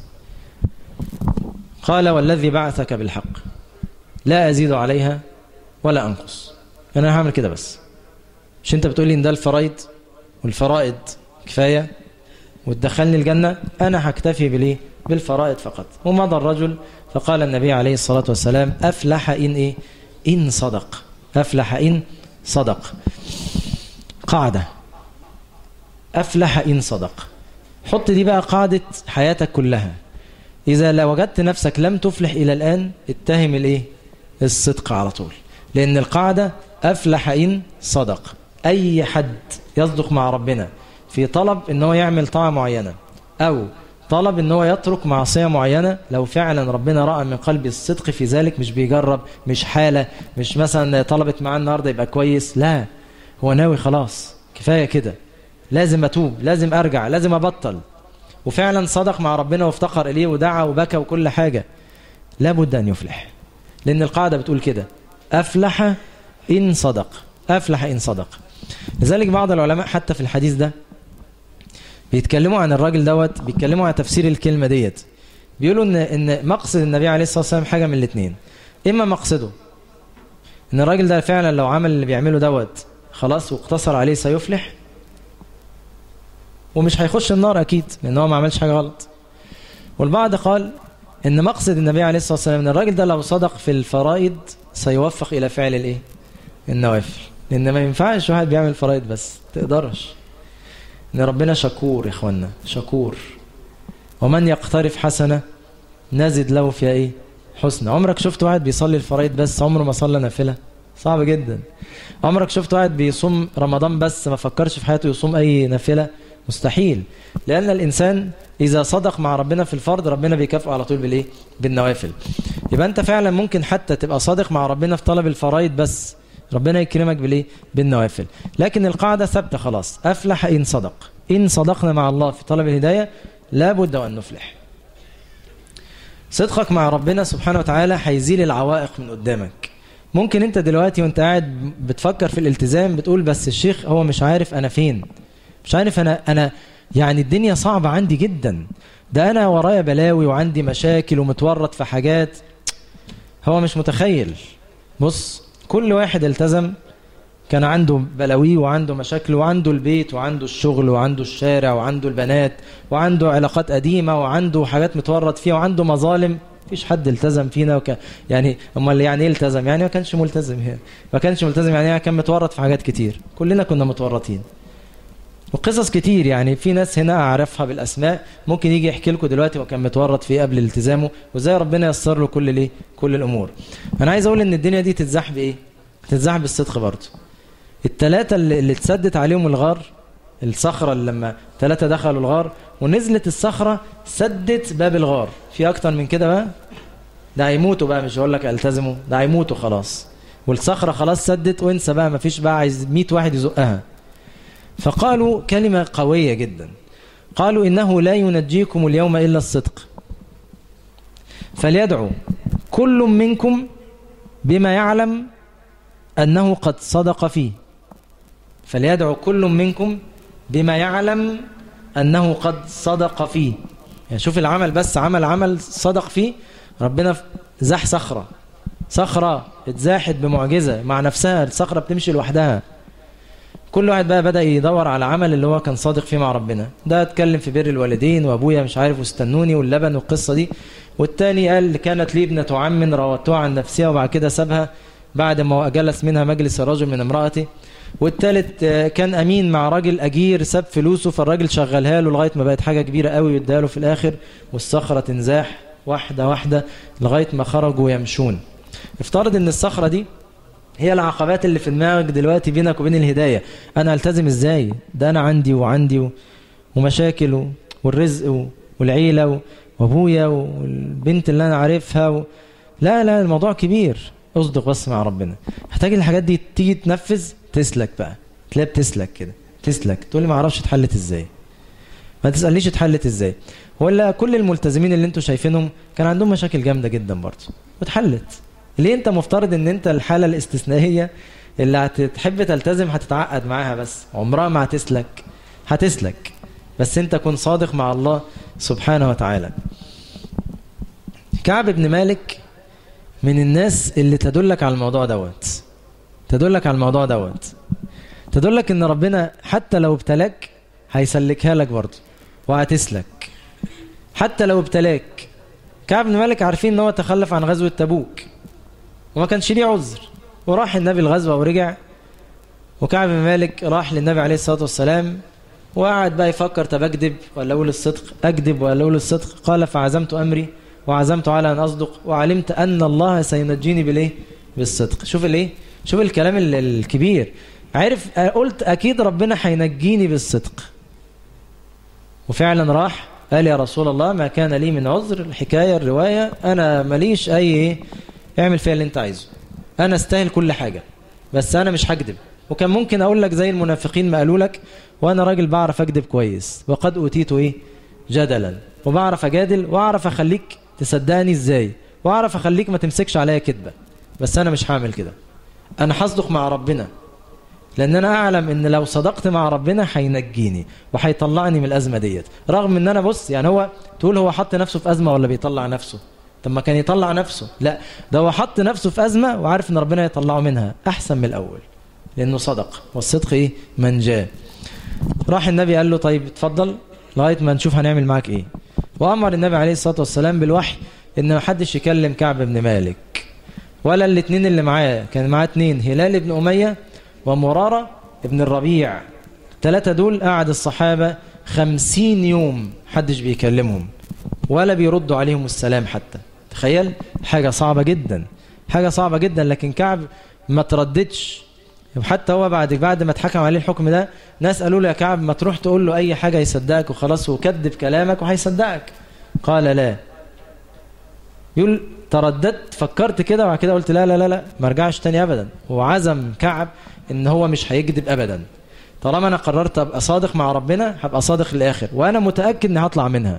قال والذي بعثك بالحق لا أزيد عليها ولا أنقص أنا هعمل كده بس مش أنت بتقول لي إن ده الفرائض والفرائض كفاية وتدخلني الجنة أنا هكتفي بليه بالفرائض فقط ومضى الرجل فقال النبي عليه الصلاة والسلام أفلح إن إيه إن صدق أفلح إن صدق قاعدة أفلح إن صدق حط دي بقى قاعدة حياتك كلها إذا لو وجدت نفسك لم تفلح إلى الآن اتهم الإيه الصدق على طول لأن القاعدة أفلح إن صدق أي حد يصدق مع ربنا في طلب ان هو يعمل طاعة معينة او طلب ان هو يترك معصية معينة لو فعلا ربنا رأى من قلبي الصدق في ذلك مش بيجرب مش حالة مش مثلا طلبت معاه النهاردة يبقى كويس لا هو ناوي خلاص كفاية كده لازم أتوب لازم أرجع لازم أبطل وفعلا صدق مع ربنا وافتقر إليه ودعا وبكى وكل حاجة لابد أن يفلح لأن القاعدة بتقول كده أفلح إن صدق أفلح إن صدق لذلك بعض العلماء حتى في الحديث ده بيتكلموا عن الراجل دوت بيتكلموا عن تفسير الكلمة ديت بيقولوا ان ان مقصد النبي عليه الصلاة والسلام حاجة من الاثنين اما مقصده ان الراجل ده فعلا لو عمل اللي بيعمله دوت خلاص واقتصر عليه سيفلح ومش هيخش النار اكيد لان هو ما عملش حاجة غلط والبعض قال ان مقصد النبي عليه الصلاة والسلام ان الراجل ده لو صدق في الفرائض سيوفق الى فعل الايه النوافل لان ما ينفعش واحد بيعمل فرائض بس تقدرش ان ربنا شكور يا اخوانا شكور ومن يقترف حسنة نزد له فيها ايه حسنة عمرك شفت واحد بيصلي الفرائض بس عمره ما صلى نافلة صعب جدا عمرك شفت واحد بيصوم رمضان بس ما فكرش في حياته يصوم اي نافلة مستحيل لأن الإنسان إذا صدق مع ربنا في الفرض ربنا بيكافئه على طول بالإيه؟ بالنوافل يبقى أنت فعلا ممكن حتى تبقى صادق مع ربنا في طلب الفرائض بس ربنا يكرمك بالايه بالنوافل لكن القاعدة ثابتة خلاص أفلح إن صدق إن صدقنا مع الله في طلب الهداية لابد أن نفلح صدقك مع ربنا سبحانه وتعالى هيزيل العوائق من قدامك ممكن انت دلوقتي وانت قاعد بتفكر في الالتزام بتقول بس الشيخ هو مش عارف انا فين مش عارف انا انا يعني الدنيا صعبة عندي جدا ده انا ورايا بلاوي وعندي مشاكل ومتورط في حاجات هو مش متخيل بص كل واحد التزم كان عنده بلاويه وعنده مشاكل وعنده البيت وعنده الشغل وعنده الشارع وعنده البنات وعنده علاقات قديمة وعنده حاجات متورط فيها وعنده مظالم مفيش حد التزم فينا وك... يعني امال يعني ايه التزم يعني ما كانش ملتزم هنا ما كانش ملتزم يعني كان متورط في حاجات كتير كلنا كنا متورطين وقصص كتير يعني في ناس هنا اعرفها بالاسماء ممكن يجي يحكي لكم دلوقتي وكان متورط فيه قبل التزامه وازاي ربنا ييسر له كل الايه كل الامور انا عايز اقول ان الدنيا دي تتزاح بايه تتزاح بالصدق برضه الثلاثه اللي, اللي اتسدت عليهم الغار الصخره اللي لما ثلاثه دخلوا الغار ونزلت الصخره سدت باب الغار في اكتر من كده بقى ده هيموتوا بقى مش هقول لك التزموا ده هيموتوا خلاص والصخره خلاص سدت وانسى بقى مفيش بقى عايز 100 واحد يزقها فقالوا كلمة قوية جدا قالوا إنه لا ينجيكم اليوم إلا الصدق فليدعو كل منكم بما يعلم أنه قد صدق فيه فليدعو كل منكم بما يعلم أنه قد صدق فيه يعني شوف العمل بس عمل عمل صدق فيه ربنا زاح صخرة صخرة اتزاحت بمعجزة مع نفسها الصخرة بتمشي لوحدها كل واحد بقى بدأ يدور على عمل اللي هو كان صادق فيه مع ربنا ده اتكلم في بر الوالدين وابويا مش عارف واستنوني واللبن والقصة دي والتاني قال كانت لي ابنة عم راودتها عن نفسها وبعد كده سابها بعد ما جلس منها مجلس الرجل من امرأتي والتالت كان امين مع راجل اجير ساب فلوسه فالراجل شغلها له لغايه ما بقت حاجه كبيره قوي واداها له في الاخر والصخره تنزاح واحده واحده لغايه ما خرجوا يمشون افترض ان الصخره دي هي العقبات اللي في دماغك دلوقتي بينك وبين الهدايه انا التزم ازاي ده انا عندي وعندي ومشاكل والرزق والعيله وابويا والبنت اللي انا عارفها و... لا لا الموضوع كبير اصدق بس مع ربنا محتاج الحاجات دي تيجي تنفذ تسلك بقى تلاقي بتسلك كده تسلك تقول لي ما اعرفش اتحلت ازاي ما تسالنيش اتحلت ازاي ولا كل الملتزمين اللي انتوا شايفينهم كان عندهم مشاكل جامده جدا برضه واتحلت ليه انت مفترض ان انت الحاله الاستثنائيه اللي هتحب تلتزم هتتعقد معاها بس عمرها ما هتسلك هتسلك بس انت كن صادق مع الله سبحانه وتعالى كعب بن مالك من الناس اللي تدلك على الموضوع دوت تدلك على الموضوع دوت تدلك ان ربنا حتى لو ابتلاك هيسلكها لك برضه وهتسلك حتى لو ابتلاك كعب بن مالك عارفين ان هو تخلف عن غزوه تبوك وما كانش ليه عذر وراح النبي الغزوه ورجع وكعب بن مالك راح للنبي عليه الصلاه والسلام وقعد بقى يفكر طب اكذب ولا اقول الصدق اكذب ولا اقول الصدق قال فعزمت امري وعزمت على ان اصدق وعلمت ان الله سينجيني بالايه بالصدق شوف الايه شوف الكلام الكبير عارف قلت اكيد ربنا هينجيني بالصدق وفعلا راح قال يا رسول الله ما كان لي من عذر الحكايه الروايه انا ماليش اي ايه اعمل فيها اللي انت عايزه انا استاهل كل حاجه بس انا مش هكذب وكان ممكن اقول لك زي المنافقين ما قالوا لك وانا راجل بعرف اكذب كويس وقد اوتيت ايه جدلا وبعرف اجادل واعرف اخليك تصدقني ازاي واعرف اخليك ما تمسكش عليا كذبه بس انا مش هعمل كده انا هصدق مع ربنا لان انا اعلم ان لو صدقت مع ربنا هينجيني وهيطلعني من الازمه ديت رغم ان انا بص يعني هو تقول هو حط نفسه في ازمه ولا بيطلع نفسه طب ما كان يطلع نفسه لا ده هو حط نفسه في ازمه وعارف ان ربنا يطلعه منها احسن من الاول لانه صدق والصدق ايه من جاء راح النبي قال له طيب اتفضل لغايه ما نشوف هنعمل معاك ايه وامر النبي عليه الصلاه والسلام بالوحي ان ما حدش يكلم كعب بن مالك ولا الاثنين اللي معاه كان معاه اثنين هلال بن اميه ومراره ابن الربيع ثلاثه دول قعد الصحابه خمسين يوم حدش بيكلمهم ولا بيردوا عليهم السلام حتى تخيل حاجه صعبه جدا حاجه صعبه جدا لكن كعب ما ترددش حتى هو بعد بعد ما اتحكم عليه الحكم ده ناس قالوا له يا كعب ما تروح تقول له اي حاجه يصدقك وخلاص وكذب كلامك وهيصدقك قال لا يقول ترددت فكرت كده وبعد كده قلت لا لا لا لا ما ارجعش تاني ابدا وعزم كعب ان هو مش هيكذب ابدا طالما انا قررت ابقى صادق مع ربنا هبقى صادق للاخر وانا متاكد اني هطلع منها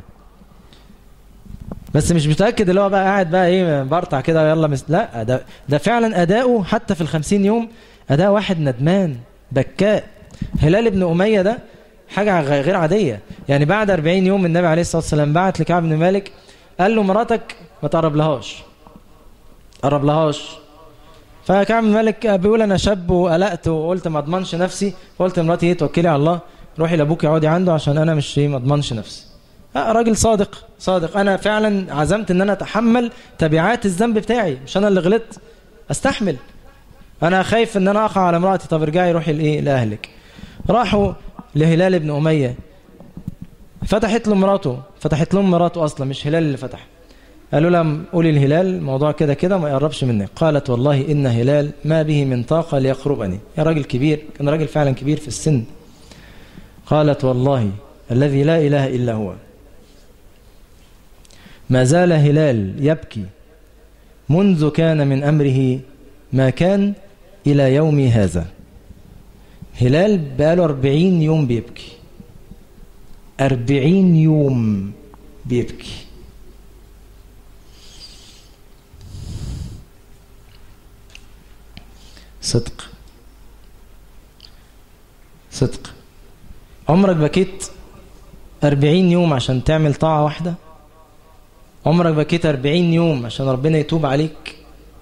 بس مش متاكد اللي هو بقى قاعد بقى ايه برطع كده يلا مس... لا ده ده فعلا اداؤه حتى في الخمسين يوم اداء واحد ندمان بكاء هلال بن اميه ده حاجه غير عاديه يعني بعد 40 يوم النبي عليه الصلاه والسلام بعت لكعب بن مالك قال له مراتك ما تقرب لهاش قرب لهاش فكعب بن مالك بيقول انا شاب وقلقت وقلت ما اضمنش نفسي فقلت لمراتي ايه توكلي على الله روحي لابوك اقعدي عنده عشان انا مش ما اضمنش نفسي لا راجل صادق صادق انا فعلا عزمت ان انا اتحمل تبعات الذنب بتاعي مش انا اللي غلطت استحمل انا خايف ان انا اقع على امرأتي طب ارجعي روحي لايه لاهلك راحوا لهلال بن اميه فتحت له مراته فتحت لهم مراته اصلا مش هلال اللي فتح قالوا لها قولي الهلال الموضوع كده كده ما يقربش منك قالت والله ان هلال ما به من طاقه ليقربني يا راجل كبير كان راجل فعلا كبير في السن قالت والله الذي لا اله الا هو ما زال هلال يبكي منذ كان من امره ما كان الى يوم هذا هلال بقاله أربعين يوم بيبكي أربعين يوم بيبكي صدق صدق عمرك بكيت أربعين يوم عشان تعمل طاعة واحدة عمرك بكيت أربعين يوم عشان ربنا يتوب عليك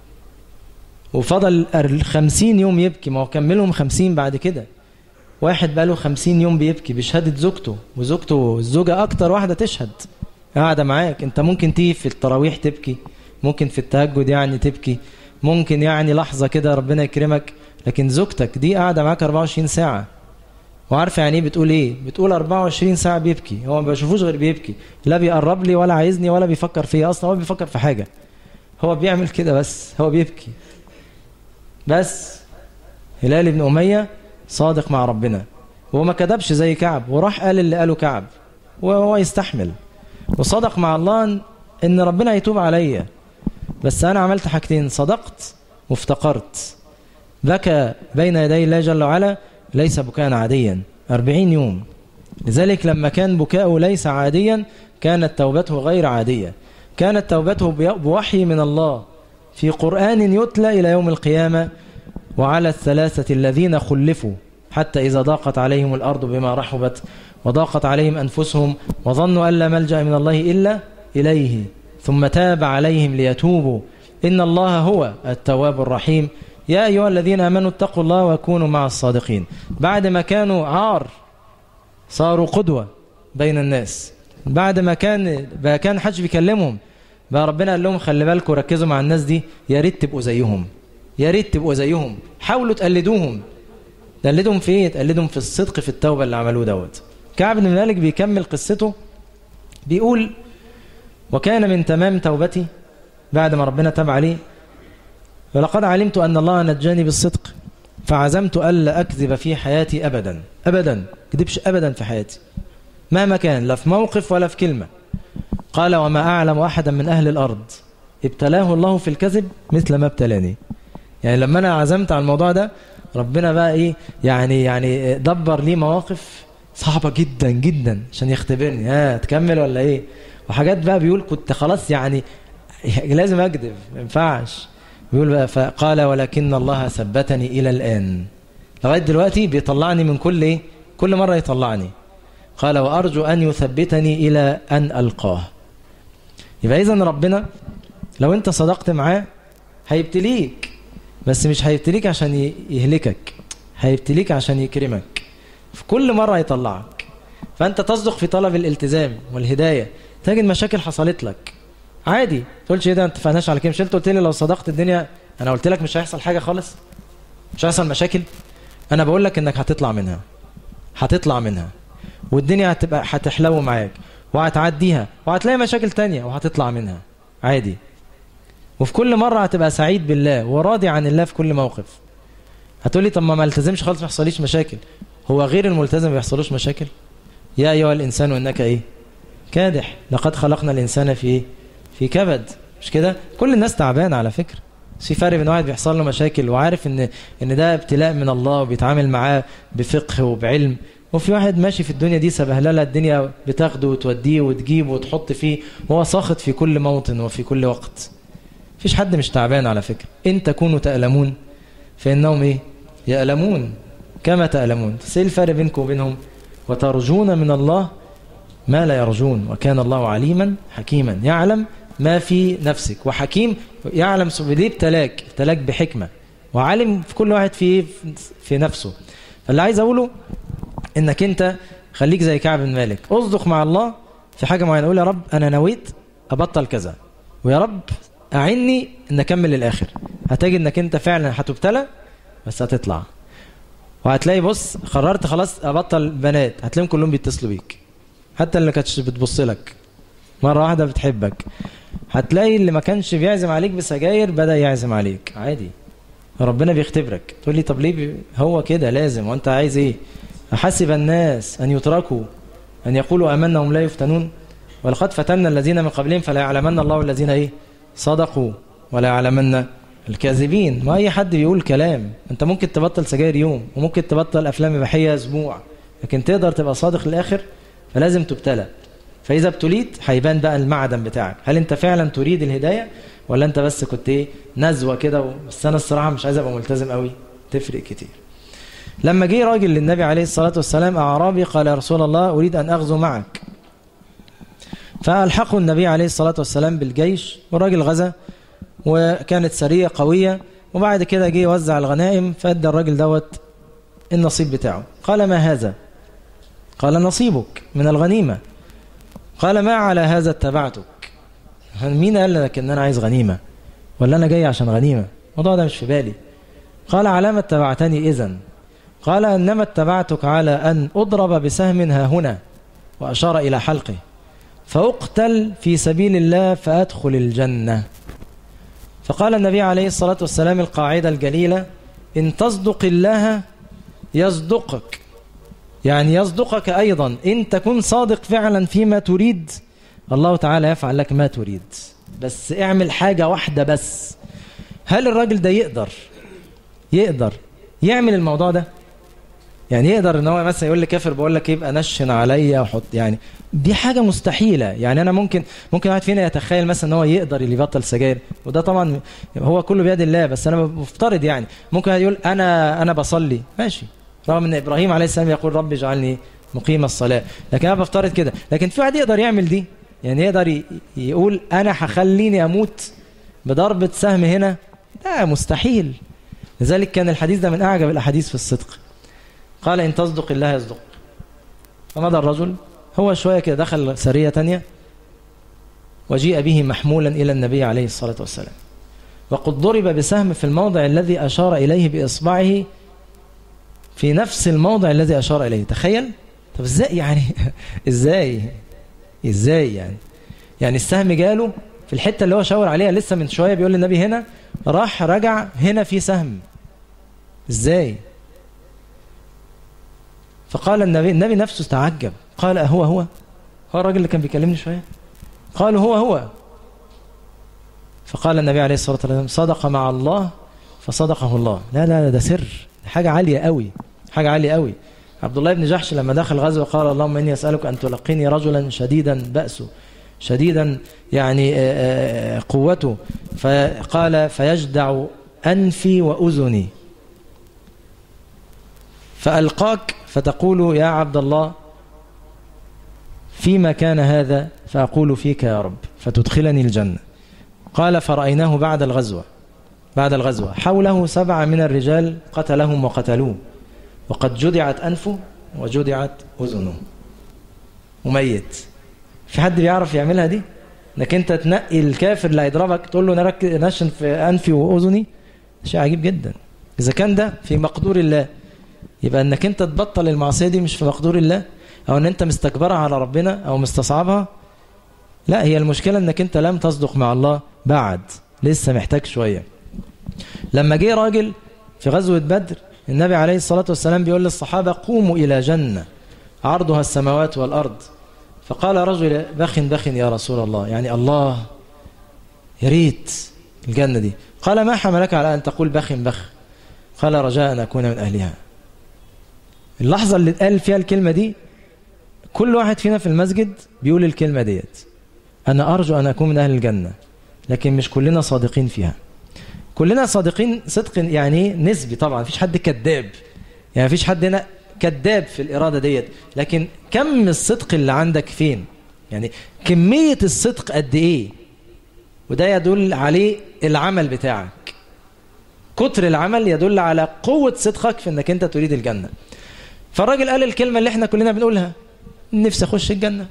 وفضل خمسين يوم يبكي ما هو كملهم خمسين بعد كده واحد بقاله خمسين يوم بيبكي بشهادة زوجته وزوجته الزوجة أكتر واحدة تشهد قاعدة معاك أنت ممكن تيجي في التراويح تبكي ممكن في التهجد يعني تبكي ممكن يعني لحظة كده ربنا يكرمك لكن زوجتك دي قاعدة معاك 24 ساعة وعارفة يعني ايه بتقول ايه بتقول 24 ساعة بيبكي هو ما بشوفوش غير بيبكي لا بيقرب لي ولا عايزني ولا بيفكر فيا اصلا هو بيفكر في حاجة هو بيعمل كده بس هو بيبكي بس هلال بن أمية صادق مع ربنا هو ما كذبش زي كعب وراح قال اللي قاله كعب وهو يستحمل وصدق مع الله ان ربنا يتوب عليا بس انا عملت حاجتين صدقت وافتقرت بكى بين يدي الله جل وعلا ليس بكاء عاديا أربعين يوم لذلك لما كان بكاؤه ليس عاديا كانت توبته غير عادية كانت توبته بوحي من الله في قرآن يتلى إلى يوم القيامة وعلى الثلاثة الذين خلفوا حتى إذا ضاقت عليهم الأرض بما رحبت وضاقت عليهم أنفسهم وظنوا أن لا ملجأ من الله إلا إليه ثم تاب عليهم ليتوبوا إن الله هو التواب الرحيم يا أيها الذين آمنوا اتقوا الله وكونوا مع الصادقين بعد ما كانوا عار صاروا قدوة بين الناس بعد ما كان بقى كان حدش بيكلمهم بقى ربنا قال لهم خلي بالكم ركزوا مع الناس دي يا ريت تبقوا زيهم يا ريت تبقوا زيهم حاولوا تقلدوهم تقلدهم في ايه تقلدهم في الصدق في التوبة اللي عملوه دوت كعب بن مالك بيكمل قصته بيقول وكان من تمام توبتي بعد ما ربنا تاب عليه ولقد علمت أن الله نجاني بالصدق فعزمت ألا أكذب في حياتي أبدا أبدا كذبش أبدا في حياتي مهما كان لا في موقف ولا في كلمة قال وما أعلم أحدا من أهل الأرض ابتلاه الله في الكذب مثل ما ابتلاني يعني لما أنا عزمت على الموضوع ده ربنا بقى إيه يعني يعني دبر لي مواقف صعبة جدا جدا عشان يختبرني ها تكمل ولا إيه وحاجات بقى بيقول كنت خلاص يعني لازم أكذب ما ينفعش بيقول بقى فقال ولكن الله ثبتني إلى الآن لغاية دلوقتي بيطلعني من كل إيه كل مرة يطلعني قال وأرجو أن يثبتني إلى أن ألقاه يبقى إذا ربنا لو أنت صدقت معاه هيبتليك بس مش هيبتليك عشان يهلكك هيبتليك عشان يكرمك في كل مرة يطلعك فأنت تصدق في طلب الالتزام والهداية تجد مشاكل حصلت لك عادي تقولش ايه ده انت فهناش على كده مش انت قلت لي لو صدقت الدنيا انا قلت لك مش هيحصل حاجة خالص مش هيحصل مشاكل انا بقول لك انك هتطلع منها هتطلع منها والدنيا هتبقى هتحلو معاك وهتعديها وهتلاقي مشاكل تانية وهتطلع منها عادي وفي كل مرة هتبقى سعيد بالله وراضي عن الله في كل موقف هتقولي طب ما ما التزمش خالص ما يحصليش مشاكل هو غير الملتزم ما بيحصلوش مشاكل يا ايها الانسان انك ايه كادح لقد خلقنا الانسان في ايه في كبد مش كده كل الناس تعبان على فكرة في فرق بين واحد بيحصل له مشاكل وعارف ان ان ده ابتلاء من الله وبيتعامل معاه بفقه وبعلم وفي واحد ماشي في الدنيا دي سبهلله الدنيا بتاخده وتوديه وتجيبه وتحط فيه وهو ساخط في كل موطن وفي كل وقت فيش حد مش تعبان على فكرة إن تكونوا تألمون فإنهم إيه يألمون كما تألمون ايه الفرق بينكم وبينهم وترجون من الله ما لا يرجون وكان الله عليما حكيما يعلم ما في نفسك وحكيم يعلم ليه ابتلاك ابتلاك بحكمة وعالم في كل واحد في في نفسه فاللي عايز أقوله إنك أنت خليك زي كعب بن مالك اصدق مع الله في حاجة معينة أقول يا رب أنا نويت أبطل كذا ويا رب أعني أن أكمل للآخر هتجد أنك أنت فعلا هتبتلى بس هتطلع وهتلاقي بص قررت خلاص أبطل بنات هتلاقيهم كلهم بيتصلوا بيك حتى اللي كانتش بتبص لك مرة واحدة بتحبك هتلاقي اللي ما كانش بيعزم عليك بسجاير بدأ يعزم عليك عادي ربنا بيختبرك تقول لي طب ليه بي... هو كده لازم وانت عايز ايه أحسب الناس أن يتركوا أن يقولوا آمنا وهم لا يفتنون ولقد فتنا الذين من قبلهم فلا يعلمن الله الذين ايه صدقوا ولا يعلمن الكاذبين ما اي حد بيقول كلام انت ممكن تبطل سجاير يوم وممكن تبطل افلام اباحيه اسبوع لكن تقدر تبقى صادق للاخر فلازم تبتلى فاذا ابتليت هيبان بقى المعدن بتاعك هل انت فعلا تريد الهدايه ولا انت بس كنت ايه نزوه كده بس انا الصراحه مش عايز ابقى ملتزم قوي تفرق كتير لما جه راجل للنبي عليه الصلاه والسلام اعرابي قال يا رسول الله اريد ان اغزو معك فالحقوا النبي عليه الصلاه والسلام بالجيش والراجل غزا وكانت سريه قويه وبعد كده جه يوزع الغنائم فادى الراجل دوت النصيب بتاعه قال ما هذا قال نصيبك من الغنيمه قال ما على هذا اتبعتك مين قال لك ان انا عايز غنيمة ولا انا جاي عشان غنيمة الموضوع ده مش في بالي قال على ما اتبعتني اذا قال انما اتبعتك على ان اضرب بسهم ها هنا واشار الى حلقه فاقتل في سبيل الله فادخل الجنة فقال النبي عليه الصلاة والسلام القاعدة الجليلة ان تصدق الله يصدقك يعني يصدقك أيضا إن تكون صادق فعلا فيما تريد الله تعالى يفعل لك ما تريد بس اعمل حاجة واحدة بس هل الراجل ده يقدر يقدر يعمل الموضوع ده يعني يقدر ان هو مثلا يقول لي كافر بقول لك يبقى نشن عليا وحط يعني دي حاجه مستحيله يعني انا ممكن ممكن واحد فينا يتخيل مثلا ان هو يقدر اللي يبطل سجاير وده طبعا هو كله بيد الله بس انا بفترض يعني ممكن واحد يقول انا انا بصلي ماشي رغم ان ابراهيم عليه السلام يقول رب اجعلني مقيم الصلاه لكن انا بفترض كده لكن في واحد يقدر يعمل دي يعني يقدر يقول انا هخليني اموت بضربه سهم هنا لا مستحيل لذلك كان الحديث ده من اعجب الاحاديث في الصدق قال ان تصدق الله يصدق فمضى الرجل هو شويه كده دخل سريه تانية وجيء به محمولا الى النبي عليه الصلاه والسلام وقد ضرب بسهم في الموضع الذي اشار اليه باصبعه في نفس الموضع الذي أشار إليه تخيل طب ازاي يعني ازاي ازاي يعني يعني السهم جاله في الحتة اللي هو شاور عليها لسه من شوية بيقول للنبي هنا راح رجع هنا في سهم ازاي فقال النبي النبي نفسه تعجب قال هو هو هو الراجل اللي كان بيكلمني شوية قالوا هو هو فقال النبي عليه الصلاة والسلام صدق مع الله فصدقه الله لا لا ده سر حاجة عالية قوي حاجة عالية قوي عبد الله بن جحش لما دخل غزوة قال اللهم إني أسألك أن تلقيني رجلا شديدا بأسه شديدا يعني قوته فقال فيجدع أنفي وأذني فألقاك فتقول يا عبد الله فيما كان هذا فأقول فيك يا رب فتدخلني الجنة قال فرأيناه بعد الغزوة بعد الغزوة حوله سبعة من الرجال قتلهم وقتلوه وقد جدعت أنفه وجدعت أذنه وميت في حد بيعرف يعملها دي انك انت تنقي الكافر اللي هيضربك تقول له نركز نشن في انفي واذني شيء عجيب جدا اذا كان ده في مقدور الله يبقى انك انت تبطل المعصيه دي مش في مقدور الله او ان انت مستكبرها على ربنا او مستصعبها لا هي المشكله انك انت لم تصدق مع الله بعد لسه محتاج شويه لما جه راجل في غزوه بدر النبي عليه الصلاه والسلام بيقول للصحابه قوموا الى جنه عرضها السماوات والارض فقال رجل بخ بخ يا رسول الله يعني الله يا ريت الجنة دي قال ما حملك على أن تقول بخ بخ قال رجاء أن أكون من أهلها اللحظة اللي قال فيها الكلمة دي كل واحد فينا في المسجد بيقول الكلمة ديت أنا أرجو أن أكون من أهل الجنة لكن مش كلنا صادقين فيها كلنا صادقين صدق يعني نسبي طبعا مفيش حد كذاب يعني مفيش حد هنا كذاب في الإرادة ديت لكن كم الصدق اللي عندك فين يعني كمية الصدق قد إيه وده يدل عليه العمل بتاعك كتر العمل يدل على قوة صدقك في انك انت تريد الجنة فالراجل قال الكلمة اللي احنا كلنا بنقولها نفسي اخش الجنة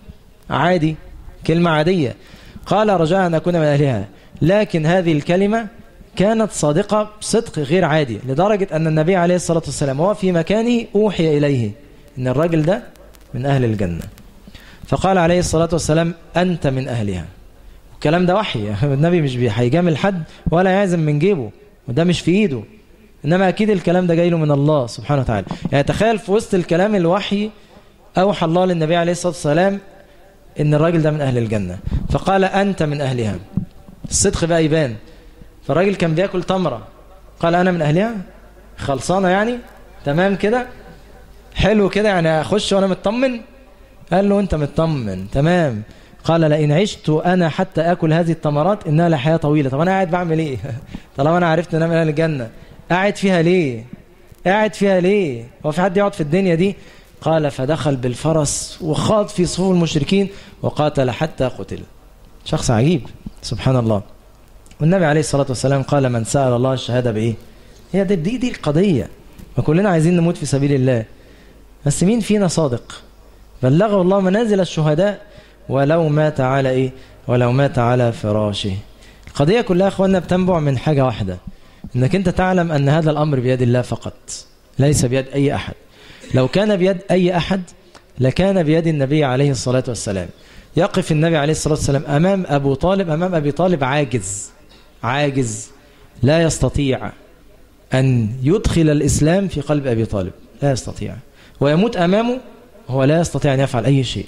عادي كلمة عادية قال رجاء أن أكون من أهلها لكن هذه الكلمة كانت صادقة بصدق غير عادي لدرجة أن النبي عليه الصلاة والسلام وهو في مكانه أوحي إليه أن الرجل ده من أهل الجنة فقال عليه الصلاة والسلام أنت من أهلها الكلام ده وحي النبي مش هيجامل حد ولا يعزم من جيبه وده مش في إيده إنما أكيد الكلام ده جاي له من الله سبحانه وتعالى يعني تخيل في وسط الكلام الوحي أوحى الله للنبي عليه الصلاة والسلام إن الراجل ده من أهل الجنة فقال أنت من أهلها الصدق بقى يبان فالراجل كان بياكل تمرة قال أنا من أهلها خلصانة يعني تمام كده حلو كده يعني أخش وأنا مطمن قال له أنت مطمن تمام قال لئن عشت أنا حتى أكل هذه التمرات إنها لحياة طويلة طب أنا قاعد بعمل إيه طالما أنا عرفت أن أنا من أهل الجنة قاعد فيها ليه قاعد فيها ليه هو في حد يقعد في الدنيا دي قال فدخل بالفرس وخاض في صفوف المشركين وقاتل حتى قتل شخص عجيب سبحان الله والنبي عليه الصلاة والسلام قال من سأل الله الشهادة بإيه هي دي, دي, دي القضية وكلنا عايزين نموت في سبيل الله بس مين فينا صادق بلغه الله منازل الشهداء ولو مات على إيه ولو مات على فراشه القضية كلها أخواننا بتنبع من حاجة واحدة انك انت تعلم ان هذا الامر بيد الله فقط ليس بيد اي احد لو كان بيد اي احد لكان بيد النبي عليه الصلاة والسلام يقف النبي عليه الصلاة والسلام امام ابو طالب امام ابي طالب عاجز عاجز لا يستطيع ان يدخل الاسلام في قلب ابي طالب لا يستطيع ويموت امامه هو لا يستطيع ان يفعل اي شيء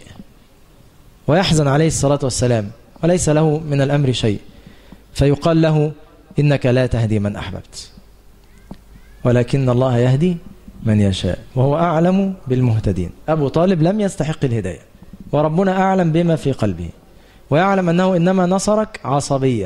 ويحزن عليه الصلاة والسلام وليس له من الامر شيء فيقال له إنك لا تهدي من أحببت ولكن الله يهدي من يشاء وهو أعلم بالمهتدين أبو طالب لم يستحق الهداية وربنا أعلم بما في قلبه ويعلم أنه إنما نصرك عصبية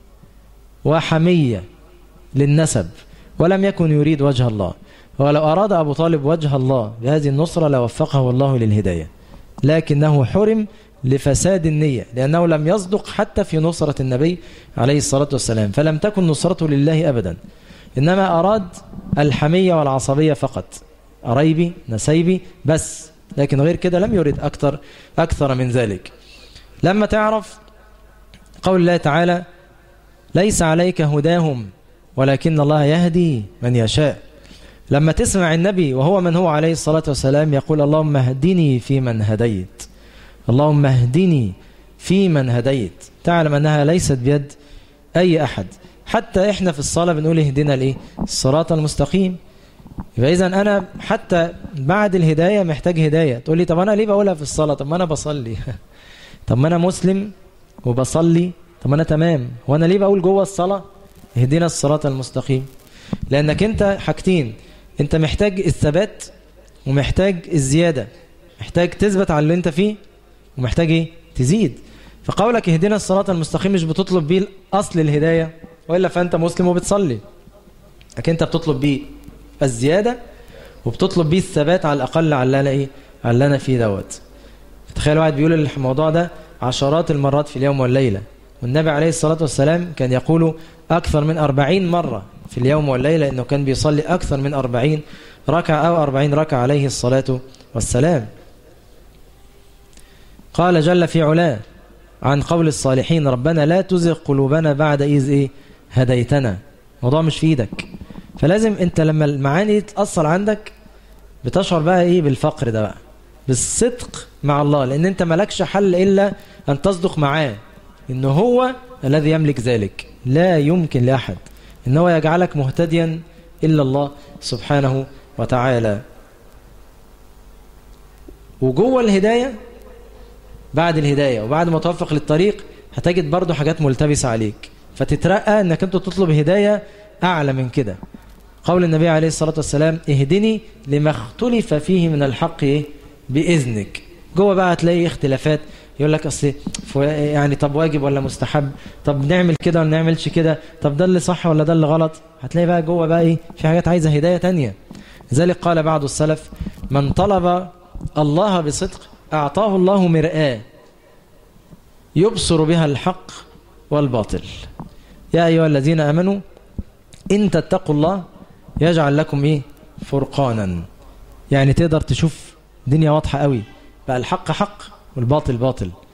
وحمية للنسب ولم يكن يريد وجه الله ولو أراد أبو طالب وجه الله بهذه النصرة لوفقه الله للهداية لكنه حرم لفساد النية لأنه لم يصدق حتى في نصرة النبي عليه الصلاة والسلام فلم تكن نصرته لله أبدا إنما أراد الحمية والعصبية فقط قريبي نسيبي بس لكن غير كده لم يرد أكثر, أكثر من ذلك لما تعرف قول الله تعالى ليس عليك هداهم ولكن الله يهدي من يشاء لما تسمع النبي وهو من هو عليه الصلاة والسلام يقول اللهم اهدني في من هديت اللهم اهدني في من هديت تعلم أنها ليست بيد أي أحد حتى إحنا في الصلاة بنقول اهدنا الإيه الصراط المستقيم يبقى إذا أنا حتى بعد الهداية محتاج هداية تقول لي طب أنا ليه بقولها في الصلاة طب ما أنا بصلي طب ما أنا مسلم وبصلي طب ما أنا تمام وأنا ليه بقول جوه الصلاة اهدنا الصراط المستقيم لأنك أنت حاجتين أنت محتاج الثبات ومحتاج الزيادة محتاج تثبت على اللي أنت فيه ومحتاج ايه تزيد فقولك اهدنا الصراط المستقيم مش بتطلب بيه اصل الهدايه والا فانت مسلم وبتصلي لكن انت بتطلب بيه الزياده وبتطلب بيه الثبات على الاقل على اللي انا ايه على اللي انا فيه دوت تخيل واحد بيقول الموضوع ده عشرات المرات في اليوم والليله والنبي عليه الصلاه والسلام كان يقول اكثر من أربعين مره في اليوم والليله انه كان بيصلي اكثر من أربعين ركعه او أربعين ركعه عليه الصلاه والسلام قال جل في علاه عن قول الصالحين ربنا لا تزغ قلوبنا بعد إذ إيه هديتنا الموضوع مش في إيدك فلازم أنت لما المعاني تأصل عندك بتشعر بقى إيه بالفقر ده بقى بالصدق مع الله لأن أنت ملكش حل إلا أن تصدق معاه إنه هو الذي يملك ذلك لا يمكن لأحد إنه يجعلك مهتديا إلا الله سبحانه وتعالى وجوه الهداية بعد الهداية وبعد ما توفق للطريق هتجد برضو حاجات ملتبسة عليك فتترقى انك انت تطلب هداية اعلى من كده قول النبي عليه الصلاة والسلام اهدني لما اختلف فيه من الحق إيه؟ بإذنك جوه بقى هتلاقي اختلافات يقول لك اصل يعني طب واجب ولا مستحب طب نعمل كده ولا نعملش كده طب ده اللي صح ولا ده اللي غلط هتلاقي بقى جوه بقى ايه في حاجات عايزه هدايه تانية لذلك قال بعض السلف من طلب الله بصدق أعطاه الله مرآة يبصر بها الحق والباطل يا أيها الذين أمنوا إن تتقوا الله يجعل لكم إيه فرقانا يعني تقدر تشوف دنيا واضحة قوي بقى الحق حق والباطل باطل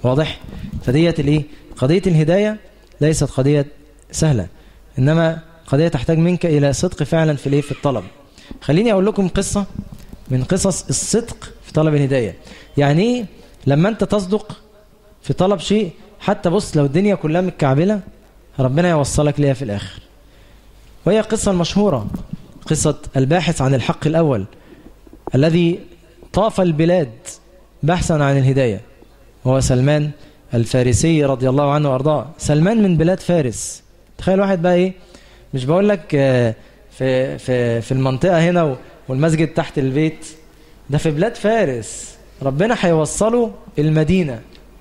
واضح فديت الايه قضيه الهدايه ليست قضيه سهله انما قضيه تحتاج منك الى صدق فعلا في الايه في الطلب خليني اقول لكم قصه من قصص الصدق في طلب الهدايه يعني ايه لما انت تصدق في طلب شيء حتى بص لو الدنيا كلها متكعبله ربنا يوصلك ليها في الاخر وهي قصه المشهوره قصه الباحث عن الحق الاول الذي طاف البلاد بحثا عن الهدايه هو سلمان الفارسي رضي الله عنه وارضاه سلمان من بلاد فارس تخيل واحد بقى ايه مش بقول لك في في في المنطقه هنا والمسجد تحت البيت ده في بلاد فارس ربنا هيوصله المدينه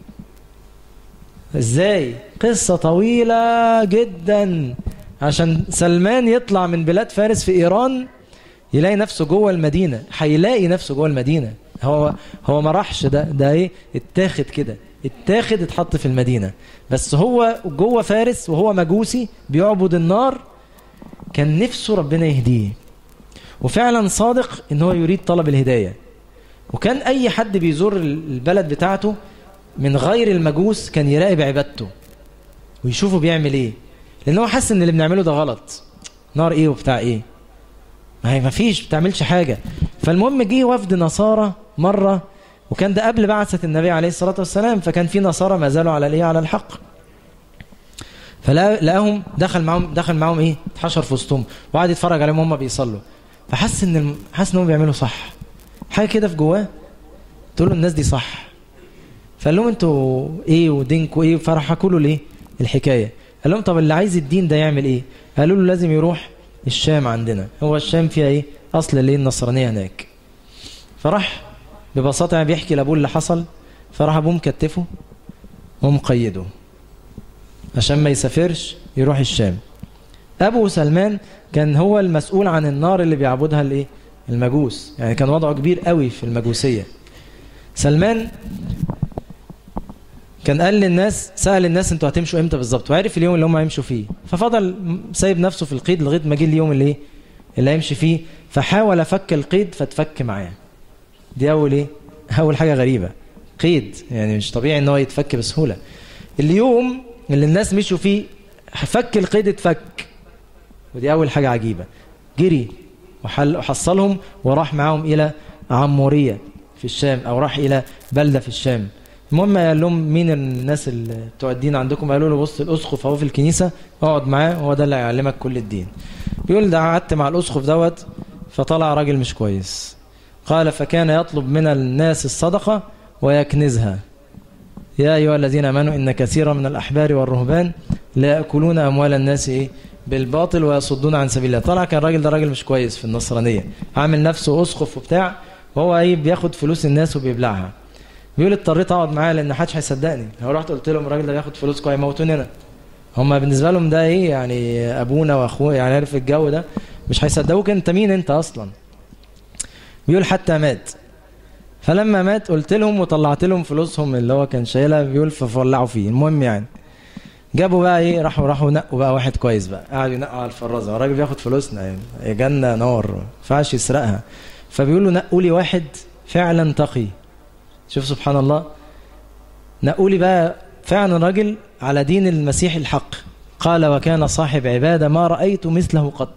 ازاي قصه طويله جدا عشان سلمان يطلع من بلاد فارس في ايران يلاقي نفسه جوه المدينه هيلاقي نفسه جوه المدينه هو هو ما راحش ده ده ايه اتاخد كده اتاخد اتحط في المدينه بس هو جوه فارس وهو مجوسي بيعبد النار كان نفسه ربنا يهديه وفعلا صادق ان هو يريد طلب الهدايه وكان اي حد بيزور البلد بتاعته من غير المجوس كان يراقب عبادته ويشوفه بيعمل ايه لان هو حس ان اللي بنعمله ده غلط نار ايه وبتاع ايه ما هي ما فيش بتعملش حاجه فالمهم جه وفد نصارى مره وكان ده قبل بعثه النبي عليه الصلاه والسلام فكان في نصارى ما زالوا على الايه على الحق فلقاهم دخل معاهم دخل معاهم ايه اتحشر في وسطهم وقعد يتفرج عليهم هم بيصلوا فحس ان الم... حس انهم بيعملوا صح حاجه كده في جواه تقول له الناس دي صح فقال لهم انتوا ايه ودينكوا ايه فراح له ليه الحكايه قال لهم طب اللي عايز الدين ده يعمل ايه قالوا له لازم يروح الشام عندنا هو الشام فيها ايه اصل الايه النصرانيه هناك فراح ببساطه يعني بيحكي لابوه اللي حصل فراح ابوه مكتفه ومقيده عشان ما يسافرش يروح الشام ابو سلمان كان هو المسؤول عن النار اللي بيعبدها الايه المجوس يعني كان وضعه كبير قوي في المجوسيه سلمان كان قال للناس سأل الناس انتوا هتمشوا امتى بالظبط وعرف اليوم اللي هم هيمشوا فيه ففضل سايب نفسه في القيد لغايه ما جه اليوم اللي ايه اللي هيمشي فيه فحاول فك القيد فاتفك معاه دي اول ايه اول حاجه غريبه قيد يعني مش طبيعي ان هو يتفك بسهوله اليوم اللي الناس مشوا فيه فك القيد اتفك ودي اول حاجه عجيبه جري وحل وحصلهم وراح معاهم الى عموريه في الشام او راح الى بلده في الشام المهم قال لهم مين الناس اللي بتوع الدين عندكم قالوا له بص الاسقف اهو في الكنيسه اقعد معاه هو ده اللي هيعلمك كل الدين بيقول ده قعدت مع الاسقف دوت فطلع راجل مش كويس قال فكان يطلب من الناس الصدقه ويكنزها يا ايها الذين امنوا ان كثيرا من الاحبار والرهبان لا ياكلون اموال الناس ايه بالباطل ويصدون عن سبيل الله طلع كان الراجل ده راجل مش كويس في النصرانيه عامل نفسه اسقف وبتاع وهو ايه بياخد فلوس الناس وبيبلعها بيقول اضطريت اقعد معاه لان محدش هيصدقني لو رحت قلت لهم الراجل ده بياخد فلوسكم هيموتوني انا هم بالنسبه لهم ده ايه يعني ابونا واخوه يعني عارف الجو ده مش هيصدقوك انت مين انت اصلا بيقول حتى مات فلما مات قلت لهم وطلعت لهم فلوسهم اللي هو كان شايلها بيقول فولعوا فيه المهم يعني جابوا بقى ايه راحوا راحوا نقوا بقى واحد كويس بقى قعدوا ينقوا على الفرازه الراجل بياخد فلوسنا يعني جنه نار ما ينفعش يسرقها فبيقولوا نقوا لي واحد فعلا تقي شوف سبحان الله نقوا لي بقى فعلا راجل على دين المسيح الحق قال وكان صاحب عباده ما رايت مثله قط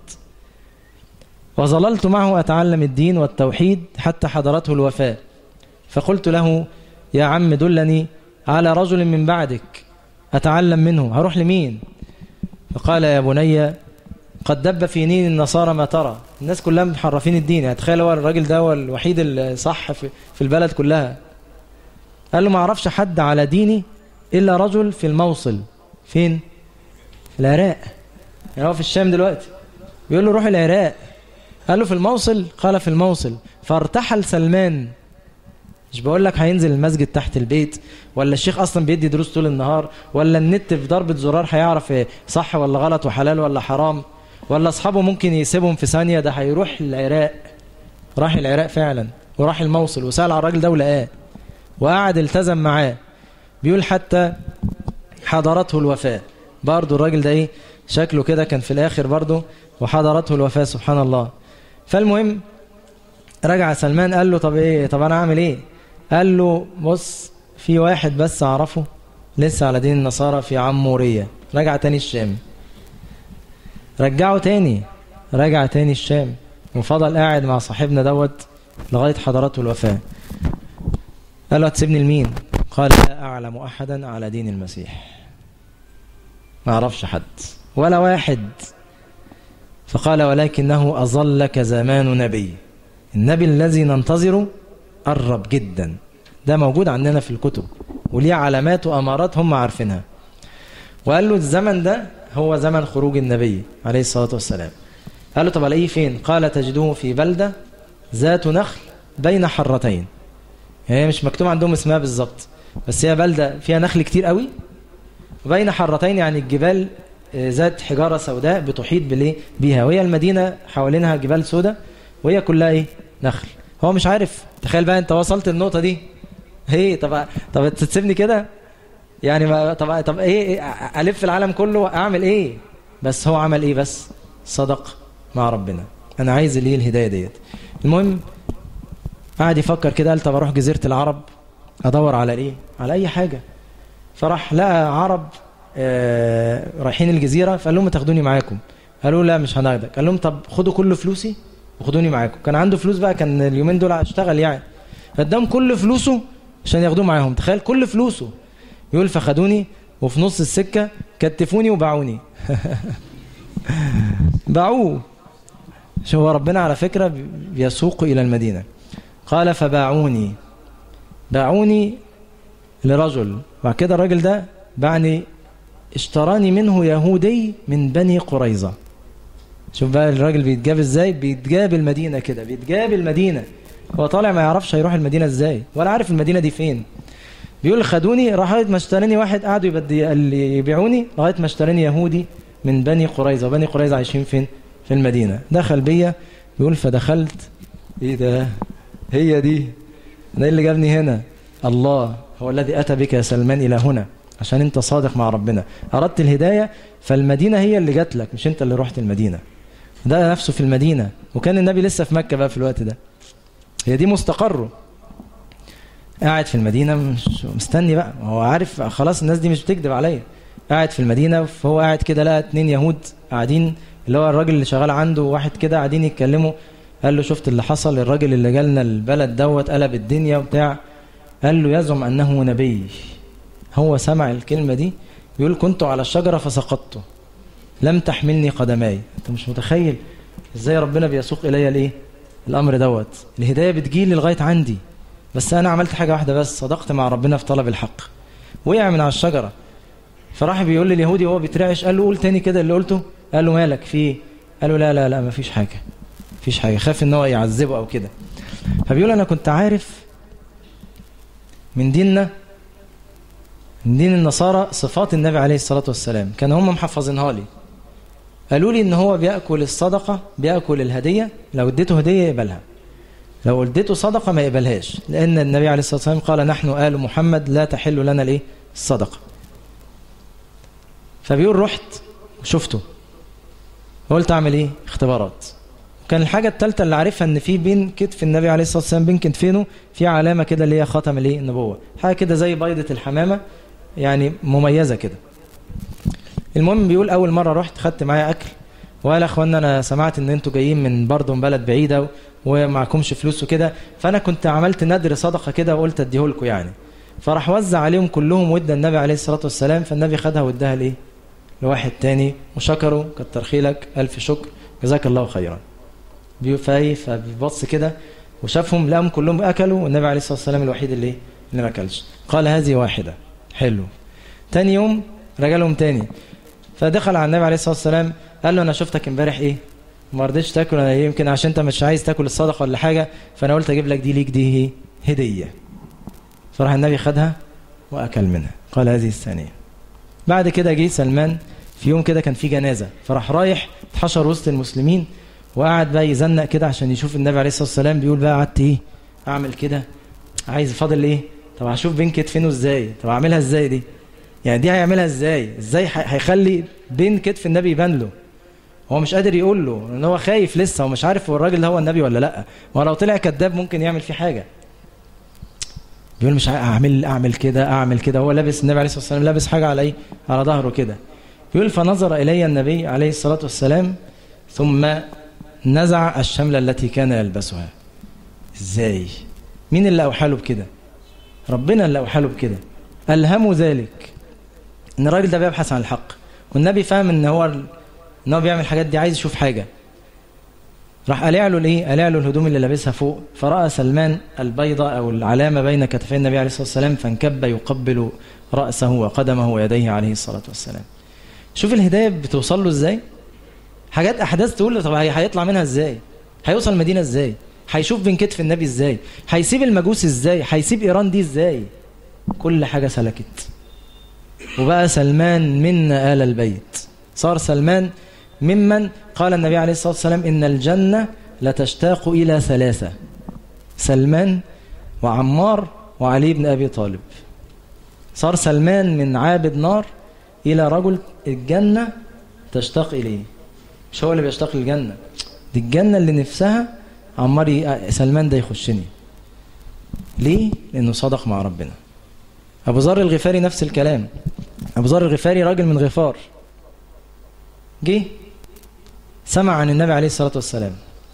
وظللت معه اتعلم الدين والتوحيد حتى حضرته الوفاه فقلت له يا عم دلني على رجل من بعدك أتعلم منه هروح لمين فقال يا بني قد دب في نين النصارى ما ترى الناس كلها محرفين الدين يعني تخيل هو الراجل ده هو الوحيد اللي صح في, في البلد كلها قال له ما اعرفش حد على ديني إلا رجل في الموصل فين في العراق يعني هو في الشام دلوقتي بيقول له روح العراق قال له في الموصل قال في الموصل فارتحل سلمان مش بقول لك هينزل المسجد تحت البيت ولا الشيخ اصلا بيدي دروس طول النهار ولا النت في ضربه زرار هيعرف صح ولا غلط وحلال ولا حرام ولا اصحابه ممكن يسيبهم في ثانيه ده هيروح العراق راح العراق فعلا وراح الموصل وسال على الراجل ده ولقاه وقعد التزم معاه بيقول حتى حضرته الوفاه برضه الراجل ده ايه شكله كده كان في الاخر برضه وحضرته الوفاه سبحان الله فالمهم رجع سلمان قال له طب ايه طب انا اعمل ايه قال له بص في واحد بس اعرفه لسه على دين النصارى في عمورية رجع تاني الشام رجعه تاني رجع تاني الشام وفضل قاعد مع صاحبنا دوت لغاية حضرته الوفاة قال له هتسيبني لمين قال لا أعلم أحدا على دين المسيح ما أعرفش حد ولا واحد فقال ولكنه أظلك زمان نبي النبي الذي ننتظره قرب جدا ده موجود عندنا في الكتب وليه علامات وأمارات هم عارفينها وقال له الزمن ده هو زمن خروج النبي عليه الصلاة والسلام قال له طب الاقيه فين قال تجدوه في بلدة ذات نخل بين حرتين هي مش مكتوب عندهم اسمها بالظبط بس هي بلدة فيها نخل كتير قوي وبين حرتين يعني الجبال ذات حجارة سوداء بتحيط بالايه بيها وهي المدينة حوالينها جبال سوداء وهي كلها ايه نخل هو مش عارف تخيل بقى انت وصلت النقطة دي هي طب طب تسيبني كده يعني ما طب طب ايه الف العالم كله اعمل ايه بس هو عمل ايه بس صدق مع ربنا انا عايز ليه الهدايه ديت المهم قعد يفكر كده قال طب اروح جزيره العرب ادور على ايه على اي حاجه فراح لقى عرب آه رايحين الجزيره فقال لهم تاخدوني معاكم قالوا لا مش هناخدك قال لهم طب خدوا كل فلوسي وخدوني معاكم كان عنده فلوس بقى كان اليومين دول اشتغل يعني فاداهم كل فلوسه عشان ياخدوه معاهم تخيل كل فلوسه يقول فخدوني وفي نص السكه كتفوني وباعوني باعوه شو هو ربنا على فكرة بيسوق إلى المدينة قال فباعوني باعوني لرجل بعد كده الراجل ده باعني اشتراني منه يهودي من بني قريظة شوف بقى الراجل بيتجاب ازاي بيتجاب المدينة كده بيتجاب المدينة هو طالع ما يعرفش هيروح المدينة ازاي ولا عارف المدينة دي فين بيقول خدوني راح ما اشتراني واحد قعدوا يبيعوني لغايه ما اشتراني يهودي من بني قريظه وبني قريظه عايشين فين في المدينه دخل بيا بيقول فدخلت ايه ده هي دي ده اللي جابني هنا الله هو الذي اتى بك يا سلمان الى هنا عشان انت صادق مع ربنا اردت الهدايه فالمدينه هي اللي جات لك مش انت اللي رحت المدينه ده نفسه في المدينه وكان النبي لسه في مكه بقى في الوقت ده هي دي مستقره قاعد في المدينة مش مستني بقى هو عارف خلاص الناس دي مش بتكذب عليا قاعد في المدينة فهو قاعد كده لقى اتنين يهود قاعدين اللي هو الراجل اللي شغال عنده واحد كده قاعدين يتكلموا قال له شفت اللي حصل الراجل اللي جالنا البلد دوت قلب الدنيا وبتاع قال له يزعم أنه نبي هو سمع الكلمة دي بيقول كنت على الشجرة فسقطت لم تحملني قدماي انت مش متخيل ازاي ربنا بيسوق الي الايه الامر دوت الهدايه بتجيلي لغايه عندي بس انا عملت حاجه واحده بس صدقت مع ربنا في طلب الحق وقع من على الشجره فراح بيقول لليهودي وهو بيترعش قال له قول تاني كده اللي قلته قال له مالك في ايه قال له لا لا لا مفيش حاجه مفيش حاجه خاف ان هو يعذبه او كده فبيقول انا كنت عارف من ديننا من دين النصارى صفات النبي عليه الصلاه والسلام كانوا هم محفظينها لي قالوا لي ان هو بياكل الصدقه بياكل الهديه لو اديته هديه يقبلها لو اديته صدقه ما يقبلهاش لان النبي عليه الصلاه والسلام قال نحن ال محمد لا تحل لنا الايه الصدقه فبيقول رحت وشفته قلت اعمل ايه اختبارات كان الحاجه الثالثه اللي عارفها ان في بين كتف النبي عليه الصلاه والسلام بين كتفينه في علامه كده اللي هي ختم الايه النبوه حاجه كده زي بيضه الحمامه يعني مميزه كده المهم بيقول اول مره رحت خدت معايا اكل وقال يا اخوانا انا سمعت ان انتوا جايين من برضه من بلد بعيده ومعكمش فلوس وكده فانا كنت عملت ندر صدقه كده وقلت اديه لكم يعني فراح وزع عليهم كلهم وادى النبي عليه الصلاه والسلام فالنبي خدها واداها لايه لواحد تاني وشكره كتر خيلك الف شكر جزاك الله خيرا فاي فبيبص كده وشافهم لقاهم كلهم اكلوا والنبي عليه الصلاه والسلام الوحيد اللي اللي ما اكلش قال هذه واحده حلو تاني يوم رجع لهم تاني فدخل على النبي عليه الصلاه والسلام قال له انا شفتك امبارح ايه ما رضيتش تاكل انا يمكن عشان انت مش عايز تاكل الصدقه ولا حاجه فانا قلت اجيب لك دي ليك دي هديه فراح النبي خدها واكل منها قال هذه الثانيه بعد كده جه سلمان في يوم كده كان في جنازه فراح رايح اتحشر وسط المسلمين وقعد بقى يزنق كده عشان يشوف النبي عليه الصلاه والسلام بيقول بقى قعدت ايه اعمل كده عايز فاضل ايه طب هشوف بين كتفينه ازاي طب اعملها ازاي دي يعني دي هيعملها ازاي ازاي هيخلي بين كتف النبي يبان له هو مش قادر يقول له ان هو خايف لسه ومش عارف هو الراجل ده هو النبي ولا لا ما لو طلع كذاب ممكن يعمل فيه حاجه يقول مش اعمل اعمل كده اعمل كده هو لابس النبي عليه الصلاه والسلام لابس حاجه على ايه على ظهره كده يقول فنظر الي النبي عليه الصلاه والسلام ثم نزع الشمله التي كان يلبسها ازاي مين اللي اوحى له بكده ربنا اللي اوحى له بكده الهمه ذلك ان الراجل ده بيبحث عن الحق والنبي فاهم ان هو ان هو بيعمل الحاجات دي عايز يشوف حاجه راح قلع له الايه قلع له الهدوم اللي لابسها فوق فراى سلمان البيضة او العلامه بين كتفي النبي عليه الصلاه والسلام فانكب يقبل راسه وقدمه ويديه عليه الصلاه والسلام شوف الهدايه بتوصل له ازاي حاجات احداث تقول له طب هيطلع منها ازاي هيوصل المدينه ازاي هيشوف بين كتف النبي ازاي هيسيب المجوس ازاي هيسيب ايران دي ازاي كل حاجه سلكت وبقى سلمان منا آل البيت صار سلمان ممن قال النبي عليه الصلاة والسلام إن الجنة لتشتاق إلى ثلاثة سلمان وعمار وعلي بن أبي طالب صار سلمان من عابد نار إلى رجل الجنة تشتاق إليه مش هو اللي بيشتاق للجنة دي الجنة اللي نفسها عمار سلمان ده يخشني ليه؟ لأنه صدق مع ربنا أبو ذر الغفاري نفس الكلام أبو ذر الغفاري راجل من غفار جه سمع عن النبي عليه الصلاة والسلام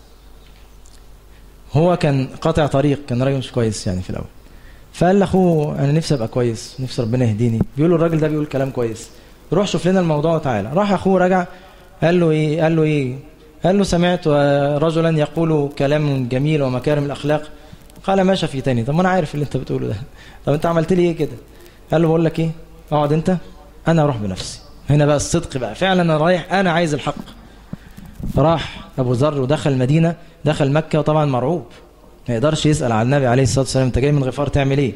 هو كان قاطع طريق كان راجل مش كويس يعني في الأول فقال لاخوه انا نفسي ابقى كويس نفسي ربنا يهديني بيقولوا الراجل ده بيقول كلام كويس روح شوف لنا الموضوع وتعالى راح اخوه رجع قال له ايه قال له ايه قال له سمعت رجلا يقول كلام جميل ومكارم الاخلاق قال ما شفيتني طب ما انا عارف اللي انت بتقوله ده طب انت عملت لي ايه كده قال له بقول لك ايه اقعد انت انا اروح بنفسي هنا بقى الصدق بقى فعلا انا رايح انا عايز الحق راح ابو ذر ودخل المدينه دخل مكه وطبعا مرعوب ما يقدرش يسال على النبي عليه الصلاه والسلام انت جاي من غفار تعمل ايه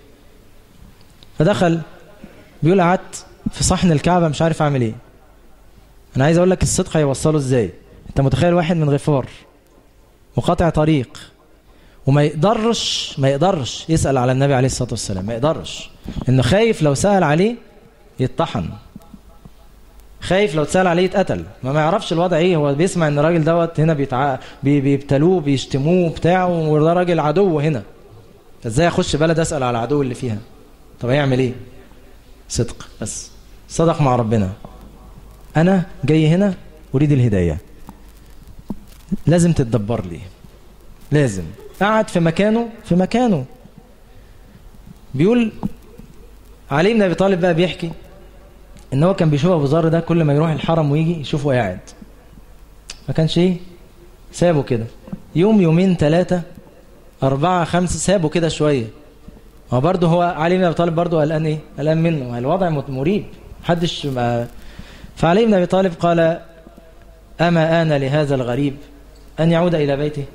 فدخل بيقول قعدت في صحن الكعبه مش عارف اعمل ايه انا عايز اقول لك الصدق هيوصله ازاي انت متخيل واحد من غفار وقاطع طريق وما يقدرش ما يقدرش يسال على النبي عليه الصلاه والسلام ما يقدرش انه خايف لو سال عليه يتطحن خايف لو اتسال عليه يتقتل ما ما يعرفش الوضع ايه هو بيسمع ان الراجل دوت هنا بيتع... بي... بيبتلوه بيشتموه بتاعه وده راجل عدو هنا ازاي اخش بلد اسال على العدو اللي فيها طب هيعمل ايه صدق بس صدق مع ربنا انا جاي هنا اريد الهدايه لازم تتدبر لي لازم قعد في مكانه في مكانه بيقول علي بن ابي طالب بقى بيحكي ان هو كان بيشوف ابو ذر ده كل ما يروح الحرم ويجي يشوفه قاعد ما كانش ايه سابه كده يوم يومين ثلاثة أربعة خمسة سابه كده شوية هو برضه هو علي بن أبي طالب برضه قلقان إيه؟ قلقان منه الوضع مريب محدش ما فعلي بن أبي طالب قال أما آن لهذا الغريب أن يعود إلى بيته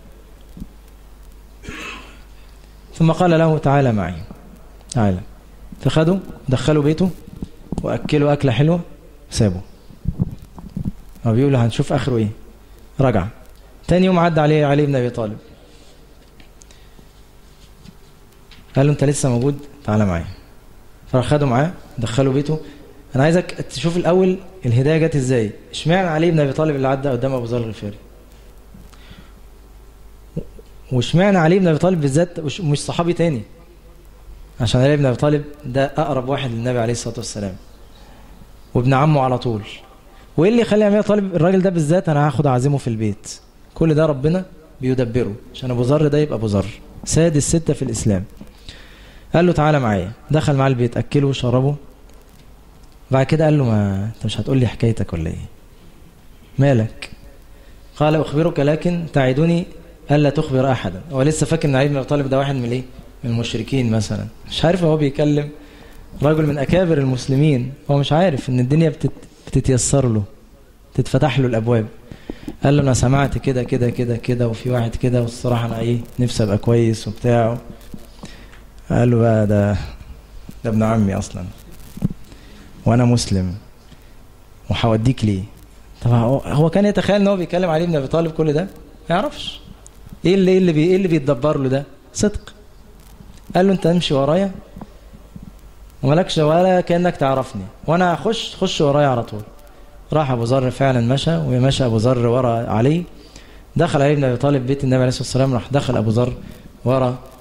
ثم قال له تعالى معي تعالى فخده دخله بيته واكله اكله حلوه سابه هو بيقول هنشوف اخره ايه رجع تاني يوم عدى عليه علي بن ابي طالب قال له انت لسه موجود تعالى معايا فراح خده معاه دخله بيته انا عايزك تشوف الاول الهدايه جت ازاي اشمعنى علي بن ابي طالب اللي عدى قدام ابو ذر الغفاري واشمعنى علي بن ابي طالب بالذات مش صحابي تاني عشان علي بن ابي طالب ده اقرب واحد للنبي عليه الصلاه والسلام وابن عمه على طول وايه اللي يخلي علي طالب الراجل ده بالذات انا هاخد اعزمه في البيت كل ده ربنا بيدبره عشان ابو ذر ده يبقى ابو ذر ساد الستة في الاسلام قال له تعالى معايا دخل معاه البيت اكله وشربه بعد كده قال له ما انت مش هتقول لي حكايتك ولا ايه مالك قال اخبرك لكن تعدني الا تخبر احدا هو لسه فاكر ان علي بن ابي طالب ده واحد من الايه من المشركين مثلا مش عارف هو بيكلم رجل من أكابر المسلمين هو مش عارف إن الدنيا بتت... بتتيسر له تتفتح له الأبواب قال له أنا سمعت كده كده كده كده وفي واحد كده والصراحة أنا إيه نفسي أبقى كويس وبتاع قال له بقى ده ده ابن عمي أصلا وأنا مسلم وهوديك ليه طب هو كان يتخيل ان هو بيتكلم علي بن ابي طالب كل ده ما يعرفش ايه اللي ايه اللي بي ايه اللي بيتدبر له ده صدق قال له انت امشي ورايا وملكش ولا كانك تعرفني وانا اخش خش ورايا على طول راح ابو ذر فعلا مشى ومشى ابو ذر ورا علي دخل علي بن ابي طالب بيت النبي عليه الصلاه والسلام راح دخل ابو ذر ورا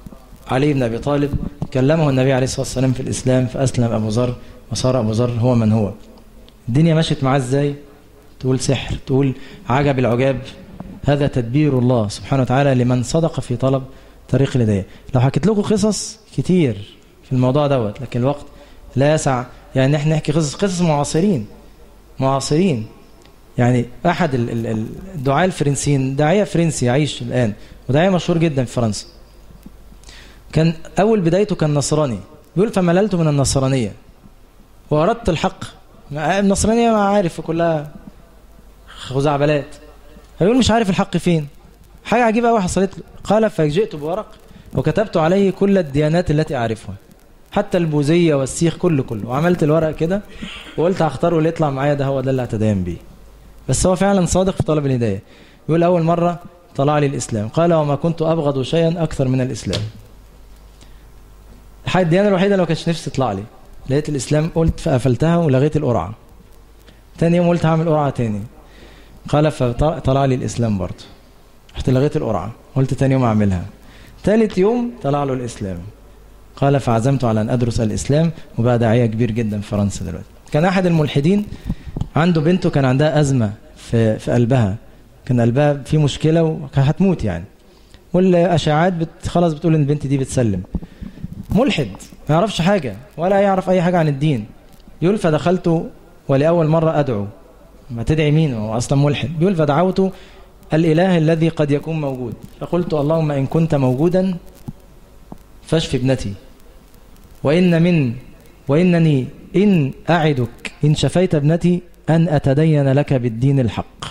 علي بن أبي طالب كلمه النبي عليه الصلاة والسلام في الإسلام فأسلم أبو ذر وصار أبو ذر هو من هو الدنيا مشت معاه ازاي تقول سحر تقول عجب العجاب هذا تدبير الله سبحانه وتعالى لمن صدق في طلب طريق الهداية لو حكيت لكم قصص كتير في الموضوع دوت لكن الوقت لا يسع يعني احنا نحكي قصص قصص معاصرين معاصرين يعني احد الدعاة الفرنسيين داعية فرنسي يعيش الان وداعية مشهور جدا في فرنسا كان اول بدايته كان نصراني بيقول فمللت من النصرانية واردت الحق النصرانية ما عارف كلها خزعبلات فيقول مش عارف الحق فين حاجة عجيبة قوي حصلت له قال فجئت بورق وكتبت عليه كل الديانات التي أعرفها حتى البوذية والسيخ كله كله وعملت الورق كده وقلت هختار واللي يطلع معايا ده هو ده اللي هتدين بيه بس هو فعلا صادق في طلب الهداية يقول أول مرة طلع لي الإسلام قال وما كنت أبغض شيئا أكثر من الإسلام الحاجة الديانة الوحيدة لو كانش نفسي تطلع لي لقيت الإسلام قلت فقفلتها ولغيت القرعة تاني يوم قلت هعمل قرعة تاني قال فطلع لي الإسلام برضه رحت لغيت القرعة قلت تاني يوم أعملها ثالث يوم طلع له الإسلام قال فعزمت على أن أدرس الإسلام وبقى داعية كبير جدا في فرنسا دلوقتي كان أحد الملحدين عنده بنته كان عندها أزمة في, في قلبها كان قلبها في مشكلة وكانت هتموت يعني والأشعاعات بت خلاص بتقول إن البنت دي بتسلم ملحد ما يعرفش حاجة ولا يعرف أي حاجة عن الدين يقول فدخلت ولأول مرة أدعو ما تدعي مين هو أصلا ملحد بيقول فدعوت الإله الذي قد يكون موجود فقلت اللهم إن كنت موجودا فاشف ابنتي وإن من وإنني إن أعدك إن شفيت ابنتي أن أتدين لك بالدين الحق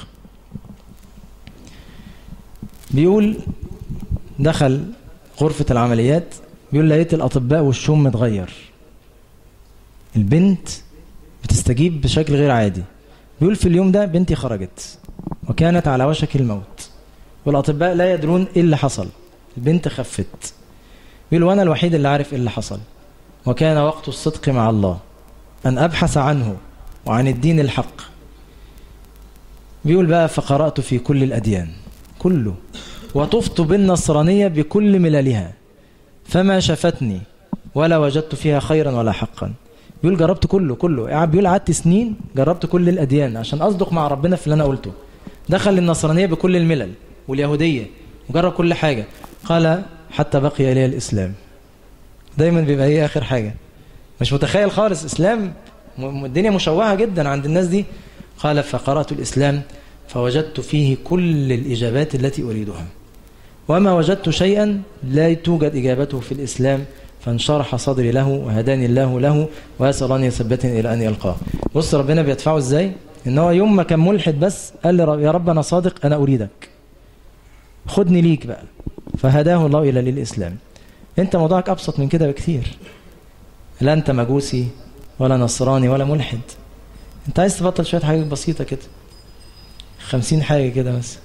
بيقول دخل غرفة العمليات بيقول لقيت الأطباء والشم متغير البنت بتستجيب بشكل غير عادي بيقول في اليوم ده بنتي خرجت وكانت على وشك الموت والأطباء لا يدرون إيه اللي حصل البنت خفت بيقول وأنا الوحيد اللي عارف إيه اللي حصل وكان وقت الصدق مع الله أن أبحث عنه وعن الدين الحق بيقول بقى فقرأت في كل الأديان كله وطفت بالنصرانية بكل مللها فما شفتني ولا وجدت فيها خيرا ولا حقا بيقول جربت كله كله يعني بيقول قعدت سنين جربت كل الأديان عشان أصدق مع ربنا في اللي أنا قلته دخل النصرانية بكل الملل واليهودية وجرب كل حاجة قال حتى بقي إليه الإسلام دايما بيبقى هي آخر حاجة مش متخيل خالص إسلام الدنيا مشوهة جدا عند الناس دي قال فقرأت الإسلام فوجدت فيه كل الإجابات التي أريدها وما وجدت شيئا لا توجد إجابته في الإسلام فانشرح صدري له وهداني الله له وأسأل أن يثبتني إلى أن يلقاه بص ربنا بيدفعه إزاي إن هو يوم ما كان ملحد بس قال لي يا رب أنا صادق أنا أريدك خدني ليك بقى فهداه الله إلى الإسلام أنت موضوعك أبسط من كده بكثير لا أنت مجوسي ولا نصراني ولا ملحد أنت عايز تبطل شوية حاجات بسيطة كده خمسين حاجة كده بس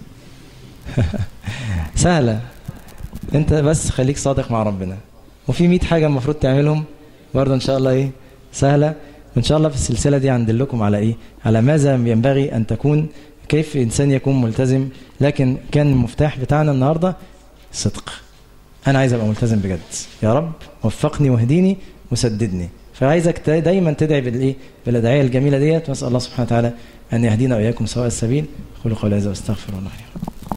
سهلة أنت بس خليك صادق مع ربنا وفي 100 حاجة المفروض تعملهم برضه إن شاء الله إيه سهلة وإن شاء الله في السلسلة دي عندلكم على إيه على ماذا ينبغي أن تكون كيف إنسان يكون ملتزم لكن كان المفتاح بتاعنا النهاردة صدق أنا عايز أبقى ملتزم بجد يا رب وفقني واهديني وسددني فعايزك دايما تدعي بالإيه بالأدعية الجميلة ديت وأسأل الله سبحانه وتعالى أن يهدينا وإياكم سواء السبيل قولوا قولي هذا واستغفر الله